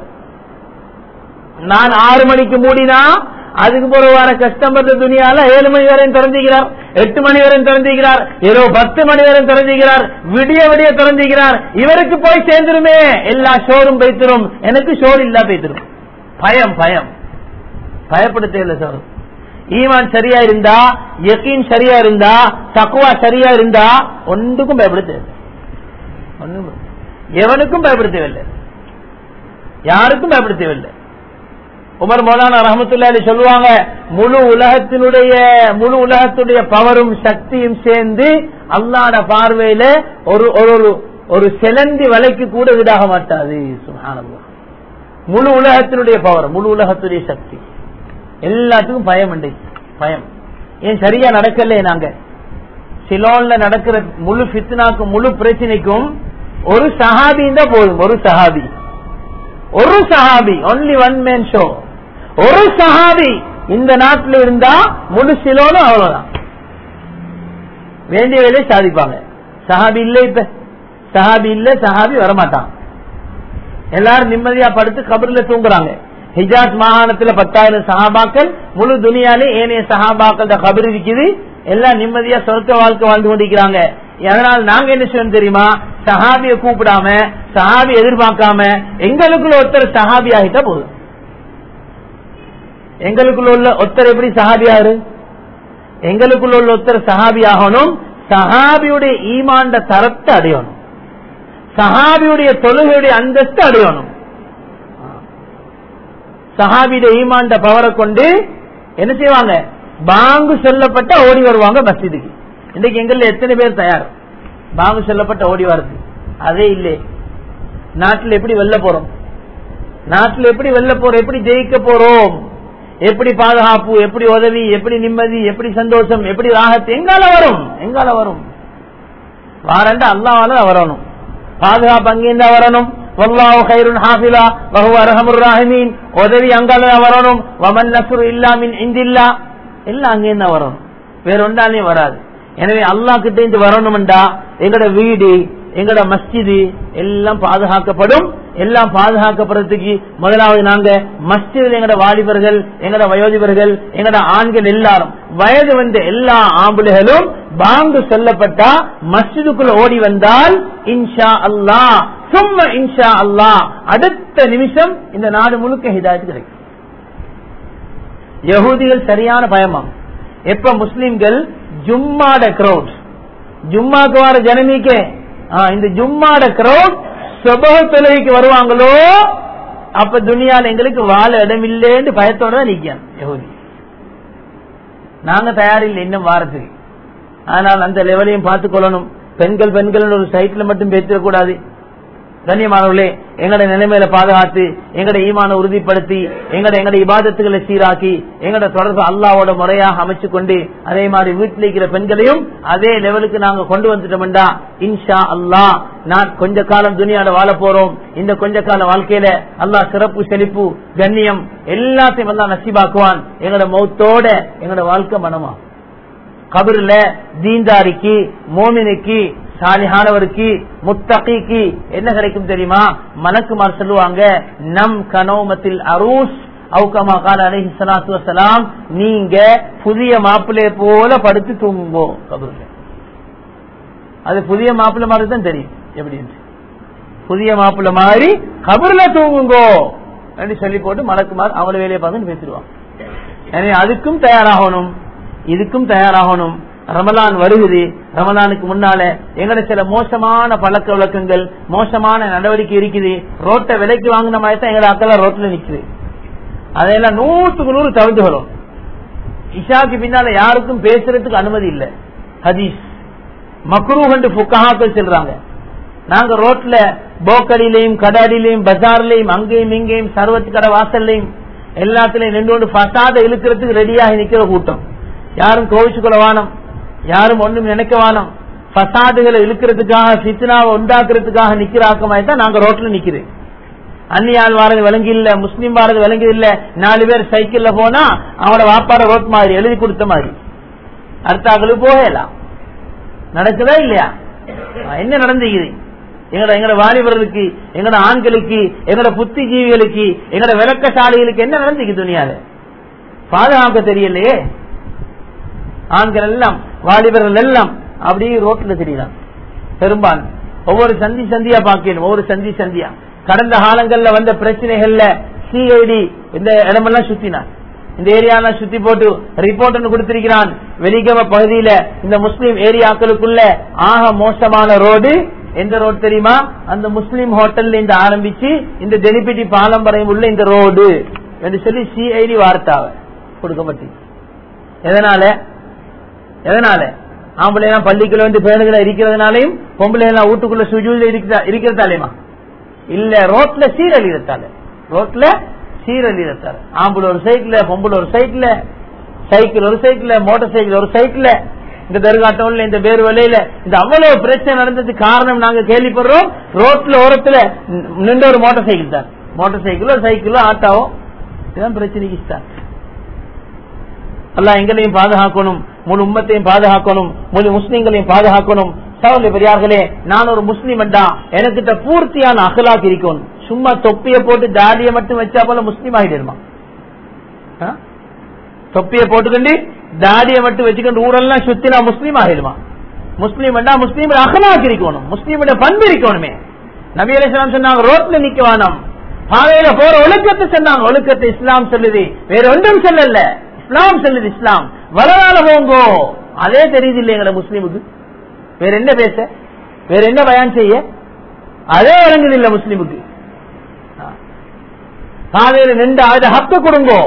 நான் ஆறு மணிக்கு மூடினா அதுக்கு பிறகு வர கஸ்டமர் துணியால ஏழு மணி வரையும் திறந்துகிறார் எட்டு மணி வரையும் திறந்துகிறார் ஏதோ பத்து மணி வரையும் திறந்துகிறார் விடிய விடிய திறந்துகிறார் இவருக்கு போய் சேர்ந்துருமே எல்லா ஷோரும் வைத்திரும் எனக்கு ஷோர் இல்லா வைத்திரும் பயம் பயம் பயப்பட தேவையில்ல சார் ஈமான் சரியா இருந்தா யக்கீன் சரியா இருந்தா தக்குவா சரியா இருந்தா ஒன்றுக்கும் பயப்பட தேவை ஒன்றும் எவனுக்கும் பயப்பட தேவையில்லை யாருக்கும் பயப்பட தேவையில்லை உமர் மௌலானா ரஹமத்துல்லாலி சொல்லுவாங்க முழு உலகத்தினுடைய முழு உலகத்துடைய பவரும் சக்தியும் சேர்ந்து அல்லாட பார்வையில ஒரு ஒரு ஒரு செலந்தி வலைக்கு கூட விடாக மாட்டாது சுகானந்தம் முழு உலகத்தினுடைய பவர் முழு உலகத்துடைய சக்தி எல்லாத்துக்கும் பயம் உண்டு பயம் ஏன் சரியா நடக்கல நாங்க சிலோன்ல நடக்கிற முழு ஃபித்னாக்கும் முழு பிரச்சனைக்கும் ஒரு சஹாபி தான் போதும் ஒரு சஹாபி ஒரு சஹாபி ஒன்லி ஒன் மேன் ஷோ ஒரு சஹாபி இந்த நாட்டில் இருந்தா முழு சிலோனும் அவ்வளவுதான் வேண்டிய வேலையை சாதிப்பாங்க சஹாபி இல்ல இப்ப சஹாபி இல்ல சஹாபி வரமாட்டான் எல்லாரும் நிம்மதியா படுத்து கபர்ல தூங்குறாங்க ஹிஜாஸ் மாகாணத்துல பத்தாயிரம் சஹாபாக்கள் முழு துனியாலே ஏனைய சஹாபாக்கள் கபர் இருக்குது எல்லாம் நிம்மதியா சொர்க்க வாழ்க்கை வாழ்ந்து கொண்டிருக்கிறாங்க அதனால நாங்க என்ன செய்யணும் தெரியுமா சஹாபிய கூப்பிடாம சஹாபி எதிர்பார்க்காம எங்களுக்குள்ள ஒருத்தர் சஹாபி ஆகிட்டா போதும் எங்களுக்குள்ள உள்ள ஒருத்தர் எப்படி சஹாபியாரு எங்களுக்குள்ள உள்ள ஒருத்தர் சஹாபி ஆகணும் சஹாபியுடைய ஈமாண்ட தரத்தை அடையணும் சஹாபியுடைய தொழுகையுடைய அந்தஸ்து அடையணும் சஹாபியுடைய ஈமாண்ட பவரை கொண்டு என்ன செய்வாங்க பாங்கு சொல்லப்பட்ட ஓடி வருவாங்க மஸ்ஜிதுக்கு இன்னைக்கு எங்கள்ல எத்தனை பேர் தயார் பாங்கு சொல்லப்பட்ட ஓடி வருது அதே இல்லை நாட்டில் எப்படி வெல்ல போறோம் நாட்டில் எப்படி வெல்ல போறோம் எப்படி ஜெயிக்க போறோம் எப்படி பாதுகாப்பு எப்படி உதவி எப்படி நிம்மதி எப்படி சந்தோஷம் எப்படி ராகத்து எங்கால வரும் எங்கால வரும் வாரண்ட அல்லாவால வரணும் பாதுகாப்பு அங்கேருந்தா வரணும் வல்லாஹு கைருன் ஹாஃபிலா வஹு அர்ஹமுர் ராஹிமீன் உதவி அங்கால வரணும் வமன் நஸ்ரு இல்லா மின் இந்தில்லா எல்லாம் அங்கேருந்தா வரணும் வேற ஒன்றாலையும் வராது எனவே அல்லாஹ் கிட்ட இருந்து வரணும்டா எங்கட வீடு எங்கட மஸ்ஜிது எல்லாம் பாதுகாக்கப்படும் எல்லாம் பாதுகாக்கப்படுறதுக்கு முதலாவது நாங்க மஸ்ஜிதில் எங்கட வாலிபர்கள் எங்கட வயோதிபர்கள் எங்கட ஆண்கள் எல்லாரும் வயது வந்த எல்லா ஆம்புலைகளும் பாங்கு சொல்லப்பட்டா மஸ்ஜிதுக்குள்ள ஓடி வந்தால் இன்ஷா அல்லா சும்மா இன்ஷா அல்லா அடுத்த நிமிஷம் இந்த நாடு முழுக்க ஹிதாயத்து கிடைக்கும் யகூதிகள் சரியான பயமா எப்ப முஸ்லிம்கள் ஜும்மாட கிரௌட் ஜும்மாக்கு வர ஜனமிக்கே இந்த ஜும்மாட கிரௌட் சுபக தொழுகைக்கு வருவாங்களோ அப்ப துணியால எங்களுக்கு வாழ இடம் இல்லைன்னு பயத்தோட தான் நிக்கணும் யகுதி நாங்க தயாரில்லை இன்னும் வாரத்துக்கு ஆனால் அந்த லெவலையும் பார்த்துக் கொள்ளணும் பெண்கள் பெண்கள் ஒரு சைட்ல மட்டும் பேசிடக்கூடாது கண்ணியமானவர்களே எங்கட நிலைமையில பாதுகாத்து எங்கட ஈமான உறுதிப்படுத்தி எங்கட எங்கட இபாதத்துகளை சீராக்கி எங்கட தொடர்பு அல்லாவோட முறையாக அமைச்சு கொண்டு அதே மாதிரி வீட்டில் இருக்கிற பெண்களையும் அதே லெவலுக்கு நாங்க கொண்டு வந்துட்டோம்டா இன்ஷா அல்லா நான் கொஞ்ச காலம் துணியாட வாழ போறோம் இந்த கொஞ்ச கால வாழ்க்கையில அல்லாஹ் சிறப்பு செழிப்பு கண்ணியம் எல்லாத்தையும் எல்லாம் நசிபாக்குவான் எங்கட மௌத்தோட எங்கட வாழ்க்கை மனமா கபருல தீந்தாரிக்கு மோமினுக்கு சாலிஹானவருக்கு முத்தகிக்கு என்ன கிடைக்கும் தெரியுமா மலக்குமார் சொல்லுவாங்க நம் கனோமத்தில் அரூஸ் அவுக்கமா கால அலஹி சலாத்து வசலாம் நீங்க புதிய மாப்பிள்ளைய போல படுத்து தூங்குங்கோ கபருல அது புதிய மாப்பிள்ளை மாதிரி தான் தெரியும் எப்படி புதிய மாப்பிள்ளை மாதிரி கபருல தூங்குங்கோ என்று சொல்லி போட்டு மலக்குமார் அவங்கள வேலையை பார்த்து பேசிடுவாங்க எனவே அதுக்கும் தயாராகணும் இதுக்கும் தயாராகணும் ரமலான் வருகுது ரமலானுக்கு முன்னால எங்கட சில மோசமான பழக்க வழக்கங்கள் மோசமான நடவடிக்கை இருக்குது ரோட்டை விலைக்கு வாங்கின மாதிரி தான் எங்கட அக்கெல்லாம் ரோட்ல நிக்குது அதையெல்லாம் நூற்றுக்கு நூறு தவிர்த்துகளும் இஷாக்கு பின்னால யாருக்கும் பேசுறதுக்கு அனுமதி இல்லை ஹதீஸ் மக்ரூ கண்டு புக்கஹாக்கள் சொல்றாங்க நாங்க ரோட்ல போக்கடியிலையும் கடாடிலையும் பஜார்லயும் அங்கேயும் இங்கேயும் சர்வத்து கடை வாசல்லையும் எல்லாத்திலையும் நின்று கொண்டு பசாத இழுக்கிறதுக்கு ரெடியாக நிக்கிற கூட்டம் யாரும் கோவிச்சுக்கொள்ள வானம் யாரும் ஒண்ணும் நினைக்க வானம் பசாதுகளை இழுக்கிறதுக்காக சித்னாவை உண்டாக்குறதுக்காக நிக்கிற ஆக்கமாய் தான் நாங்க ரோட்ல நிக்கிறேன் அந்நியால் வாரது விளங்கி இல்ல முஸ்லீம் வாரது விளங்கி இல்ல நாலு பேர் சைக்கிள்ல போனா அவனோட வாப்பாட ரோட் மாதிரி எழுதி கொடுத்த மாதிரி அடுத்தாக்களுக்கு போகலாம் நடக்குதா இல்லையா என்ன நடந்துக்குது எங்கட எங்கட வாலிபர்களுக்கு எங்கட ஆண்களுக்கு எங்கட புத்திஜீவிகளுக்கு எங்கட விளக்கசாலிகளுக்கு என்ன நடந்துக்கு துணியால பாதுகாக்க தெரியலையே ஆண்கள் எல்லாம் வாலிபர்கள் எல்லாம் அப்படியே ரோட்ல தெரியலாம் பெரும்பாலும் ஒவ்வொரு சந்தி சந்தியா பாக்கணும் ஒவ்வொரு சந்தி சந்தியா கடந்த காலங்கள்ல வந்த பிரச்சனைகள்ல சிஐடி இந்த இடமெல்லாம் சுத்தினான் இந்த ஏரியாலாம் சுத்தி போட்டு ரிப்போர்ட் ஒன்று கொடுத்திருக்கிறான் வெலிகம பகுதியில இந்த முஸ்லீம் ஏரியாக்களுக்குள்ள ஆக மோசமான ரோடு எந்த ரோடு தெரியுமா அந்த முஸ்லீம் ஹோட்டல்ல இந்த ஆரம்பிச்சு இந்த டெலிபிட்டி பாலம் வரையும் உள்ள இந்த ரோடு என்று சொல்லி சிஐடி வார்த்தாவை கொடுக்கப்பட்டு எதனால எதனால ஆம்பளை எல்லாம் பள்ளிக்குள்ள வந்து பேணுகளை இருக்கிறதுனாலையும் பொம்பளை எல்லாம் வீட்டுக்குள்ள சுஜூல இருக்கிறதாலேமா இல்ல ரோட்ல சீரழிறத்தால ரோட்ல சீரழிறத்தால ஆம்பளை ஒரு சைக்கிள் பொம்பளை ஒரு சைக்கிள் சைக்கிள் ஒரு சைக்கிள் மோட்டார் சைக்கிள் ஒரு சைக்கிள் இந்த தருகாட்டம்ல இந்த பேர் வலையில இந்த அவ்வளவு பிரச்சனை நடந்தது காரணம் நாங்க கேள்விப்படுறோம் ரோட்ல ஓரத்துல நின்ற ஒரு மோட்டார் சைக்கிள் தான் மோட்டார் சைக்கிளோ சைக்கிளோ ஆட்டோவோ இதுதான் பிரச்சனைக்கு ஸ்டார்ட் அல்லா எங்களையும் பாதுகாக்கணும் முழு உம்மத்தையும் பாதுகாக்கணும் முழு முஸ்லீம்களையும் பாதுகாக்கணும் சகோதரி பெரியார்களே நான் ஒரு முஸ்லீம் என்றா எனக்கிட்ட பூர்த்தியான அகலாக் இருக்கணும் சும்மா தொப்பிய போட்டு தாடியை மட்டும் வச்சா போல முஸ்லீம் ஆகிடுமா தொப்பிய போட்டுக்கொண்டு தாடியை மட்டும் வச்சுக்கொண்டு ஊரெல்லாம் சுத்தி நான் முஸ்லீம் ஆகிடுமா முஸ்லீம் என்றா முஸ்லீம் அகலாக் இருக்கணும் முஸ்லீமோட பண்பு இருக்கணுமே நபி அலிஸ்லாம் சொன்னாங்க ரோட்ல நிக்க வேணாம் பாதையில போற ஒழுக்கத்தை சொன்னாங்க ஒழுக்கத்தை இஸ்லாம் சொல்லுது வேற ஒன்றும் சொல்லல இஸ்லாம் சொல்லுது இஸ்லாம் வரலாறு போங்கோ அதே தெரியுது இல்லை எங்கட முஸ்லீமுக்கு வேற என்ன பேச வேற என்ன பயன் செய்ய அதே வழங்குது இல்ல முஸ்லீமுக்கு பாதையில நின்று அதை ஹக்க கொடுங்கோ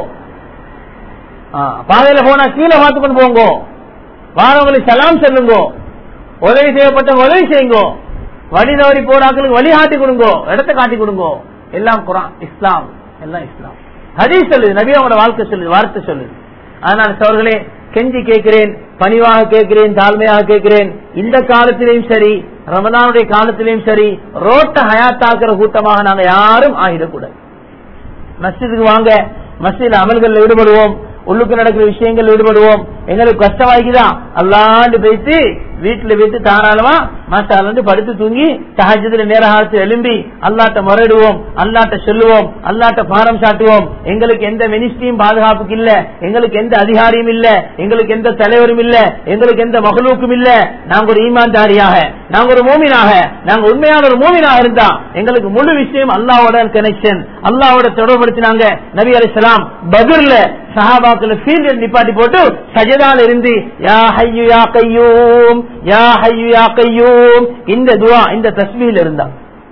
பாதையில போனா கீழே பார்த்து கொண்டு போங்கோ வாரவங்களுக்கு சலாம் சொல்லுங்கோ உதவி செய்யப்பட்ட உதவி செய்யுங்கோ வழி தவறி போறாக்களுக்கு வழிகாட்டி கொடுங்கோ இடத்தை காட்டி கொடுங்கோ எல்லாம் குரான் இஸ்லாம் எல்லாம் இஸ்லாம் ஹதீஸ் சொல்லுது நபி அவங்களோட வாழ்க்கை சொல்லுது வார்த்தை சொல்லுது அதனால சோர்களே கெஞ்சி கேட்கிறேன் பணிவாக கேட்கிறேன் தாழ்மையாக கேட்கிறேன் இந்த காலத்திலையும் சரி ரமதானுடைய காலத்திலையும் சரி ரோட்டை ஹயாத்தாக்குற கூட்டமாக நாங்க யாரும் ஆகிடக்கூடாது மஸ்ஜிதுக்கு வாங்க மஸ்ஜித் அமல்கள் ஈடுபடுவோம் உள்ளுக்கு நடக்கிற விஷயங்கள் ஈடுபடுவோம் எங்களுக்கு கஷ்டமாகிக்குதா அல்லாண்டு போயிட்டு வீட்டுல போயிட்டு தாராளமா மாசாலு படுத்து தூங்கி சஹஜத்துல நேர காலத்தில் எழும்பி அல்லாட்ட முறையிடுவோம் அல்லாட்ட சொல்லுவோம் அல்லாட்ட பாரம் சாட்டுவோம் எங்களுக்கு எந்த மினிஸ்ட்ரியும் பாதுகாப்புக்கு இல்ல எங்களுக்கு எந்த அதிகாரியும் இல்ல எங்களுக்கு எந்த தலைவரும் இல்ல எங்களுக்கு எந்த மகளுக்கும் இல்ல நாங்க ஒரு ஈமான்தாரியாக நாங்க ஒரு மூமினாக நாங்க உண்மையான ஒரு மூமினாக இருந்தா எங்களுக்கு முழு விஷயம் அல்லாவோட கனெக்ஷன் அல்லாவோட தொடர்படுத்தினாங்க நபி அலிஸ்லாம் பதுர்ல சஹாபாக்கள் ஃபீல்ட் நிப்பாட்டி போட்டு சஜதால இருந்து யா ஹையு யா கையூம் யா ஹையு யா கையூம் இந்த துவா இந்த தஸ்மீல இருந்தா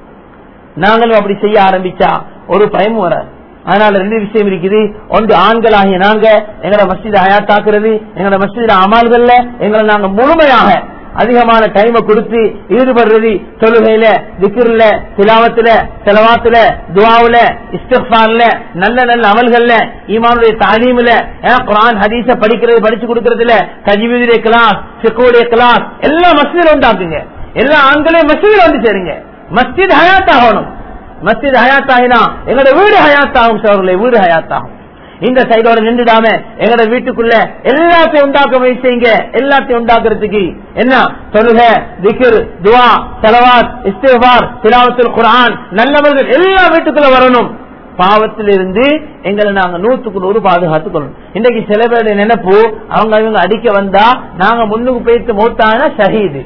நாங்களும் அப்படி செய்ய ஆரம்பிச்சா ஒரு பயமும் வராது அதனால ரெண்டு விஷயம் இருக்குது ஒன்று ஆண்களாகிய நாங்க எங்களோட மஸ்ஜித ஹயாத்தாக்குறது எங்களோட மஸ்ஜித அமால்கள்ல எங்களை நாங்க முழுமையாக அதிகமான டைமை கொடுத்து ஈடுபடுறது தொழுகையில திக்கிர்ல திலாவத்துல செலவாத்துல துவாவுல இஸ்திஃபார்ல நல்ல நல்ல அமல்கள்ல ஈமானுடைய தாலீமுல குரான் ஹதீஸ படிக்கிறது படிச்சு கொடுக்கறதுல கஜிபுடைய கிளாஸ் சிக்கோடைய கிளாஸ் எல்லா மஸ்ஜிதில் உண்டாக்குங்க எல்லா ஆண்களையும் மஸ்ஜிதில் வந்து சேருங்க மஸ்ஜித் ஹயாத்தாகணும் மஸ்ஜித் ஹயாத்தாகினா எங்களோட வீடு ஹயாத்தாகும் சோழர்களே வீடு ஹயாத்தாகும் இந்த சைடோட நின்றுடாம எங்கட வீட்டுக்குள்ள எல்லாத்தையும் உண்டாக்க முயற்சி செய்யுங்க எல்லாத்தையும் உண்டாக்குறதுக்கு என்ன தொழுக திக்ர் துவா செலவாத் இஸ்திஃபார் திலாவத்துல் குரான் நல்லவர்கள் எல்லா வீட்டுக்குள்ள வரணும் பாவத்திலிருந்து எங்களை நாங்க நூத்துக்கு நூறு பாதுகாத்துக் கொள்ளணும் இன்னைக்கு சில பேருடைய நினைப்பு அவங்க இவங்க அடிக்க வந்தா நாங்க முன்னுக்கு போயிட்டு மூத்தான ஷஹீது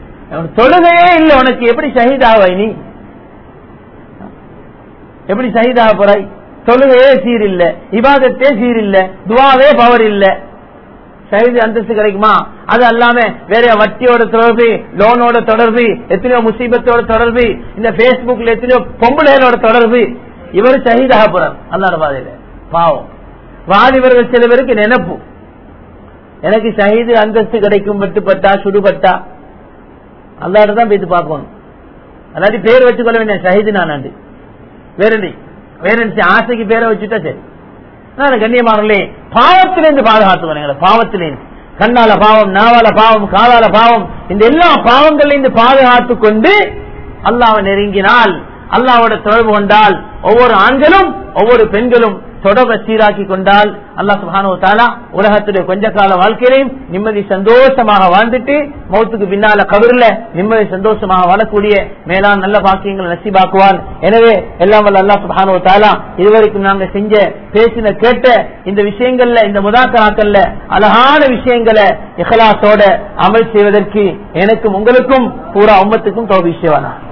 தொழுகையே இல்லை உனக்கு எப்படி ஷஹீத் ஆவாய் நீ எப்படி ஷஹீத் ஆக போறாய் தொழுகையே சீர் இல்ல இபாதத்தே சீர் இல்ல துவாவே பவர் இல்ல ஷஹீது அந்தஸ்து கிடைக்குமா அது அல்லாம வேற வட்டியோட தொடர்பு லோனோட தொடர்பு எத்தனையோ முசீபத்தோட தொடர்பு இந்த பேஸ்புக்ல எத்தனையோ பொம்பளைகளோட தொடர்பு இவர் ஷஹீதாக போறார் அல்லாட பாதையில பாவம் வாலிபர்கள் சில பேருக்கு நினைப்பு எனக்கு ஷஹீது அந்தஸ்து கிடைக்கும் வெட்டுப்பட்டா சுடுபட்டா அல்லாட தான் போயிட்டு பார்க்கணும் அல்லாட்டி பேர் வச்சுக்கொள்ள வேண்டிய ஷஹீது நான் வேற வேற ஆசைக்கு பேரை வச்சுட்டா சரி கண்ணியமானங்களே பாவத்திலிருந்து பாதுகாத்துக்கணும் எங்களை பாவத்திலிருந்து கண்ணால பாவம் நாவால பாவம் காதால பாவம் இந்த எல்லா பாவங்களையும் இருந்து பாதுகாத்து கொண்டு அல்லாவை நெருங்கினால் அல்லாவோட தொடர்பு கொண்டால் ஒவ்வொரு ஆண்களும் ஒவ்வொரு பெண்களும் தொடர்பை சீராக்கி கொண்டால் அல்லாஹ் சுபானு தாலா உலகத்துடைய கொஞ்ச கால வாழ்க்கையிலையும் நிம்மதி சந்தோஷமாக வாழ்ந்துட்டு மௌத்துக்கு பின்னால கபர்ல நிம்மதி சந்தோஷமாக வாழக்கூடிய மேலான நல்ல பாக்கியங்களை நசிபாக்குவான் எனவே எல்லாம் வல்ல அல்லாஹ் சுபானு தாலா இதுவரைக்கும் நாங்க செஞ்ச பேசின கேட்ட இந்த விஷயங்கள்ல இந்த முதாக்கராக்கள்ல அழகான விஷயங்களை இஹலாசோட அமல் செய்வதற்கு எனக்கும் உங்களுக்கும் பூரா உம்மத்துக்கும் தோபிஷேவானா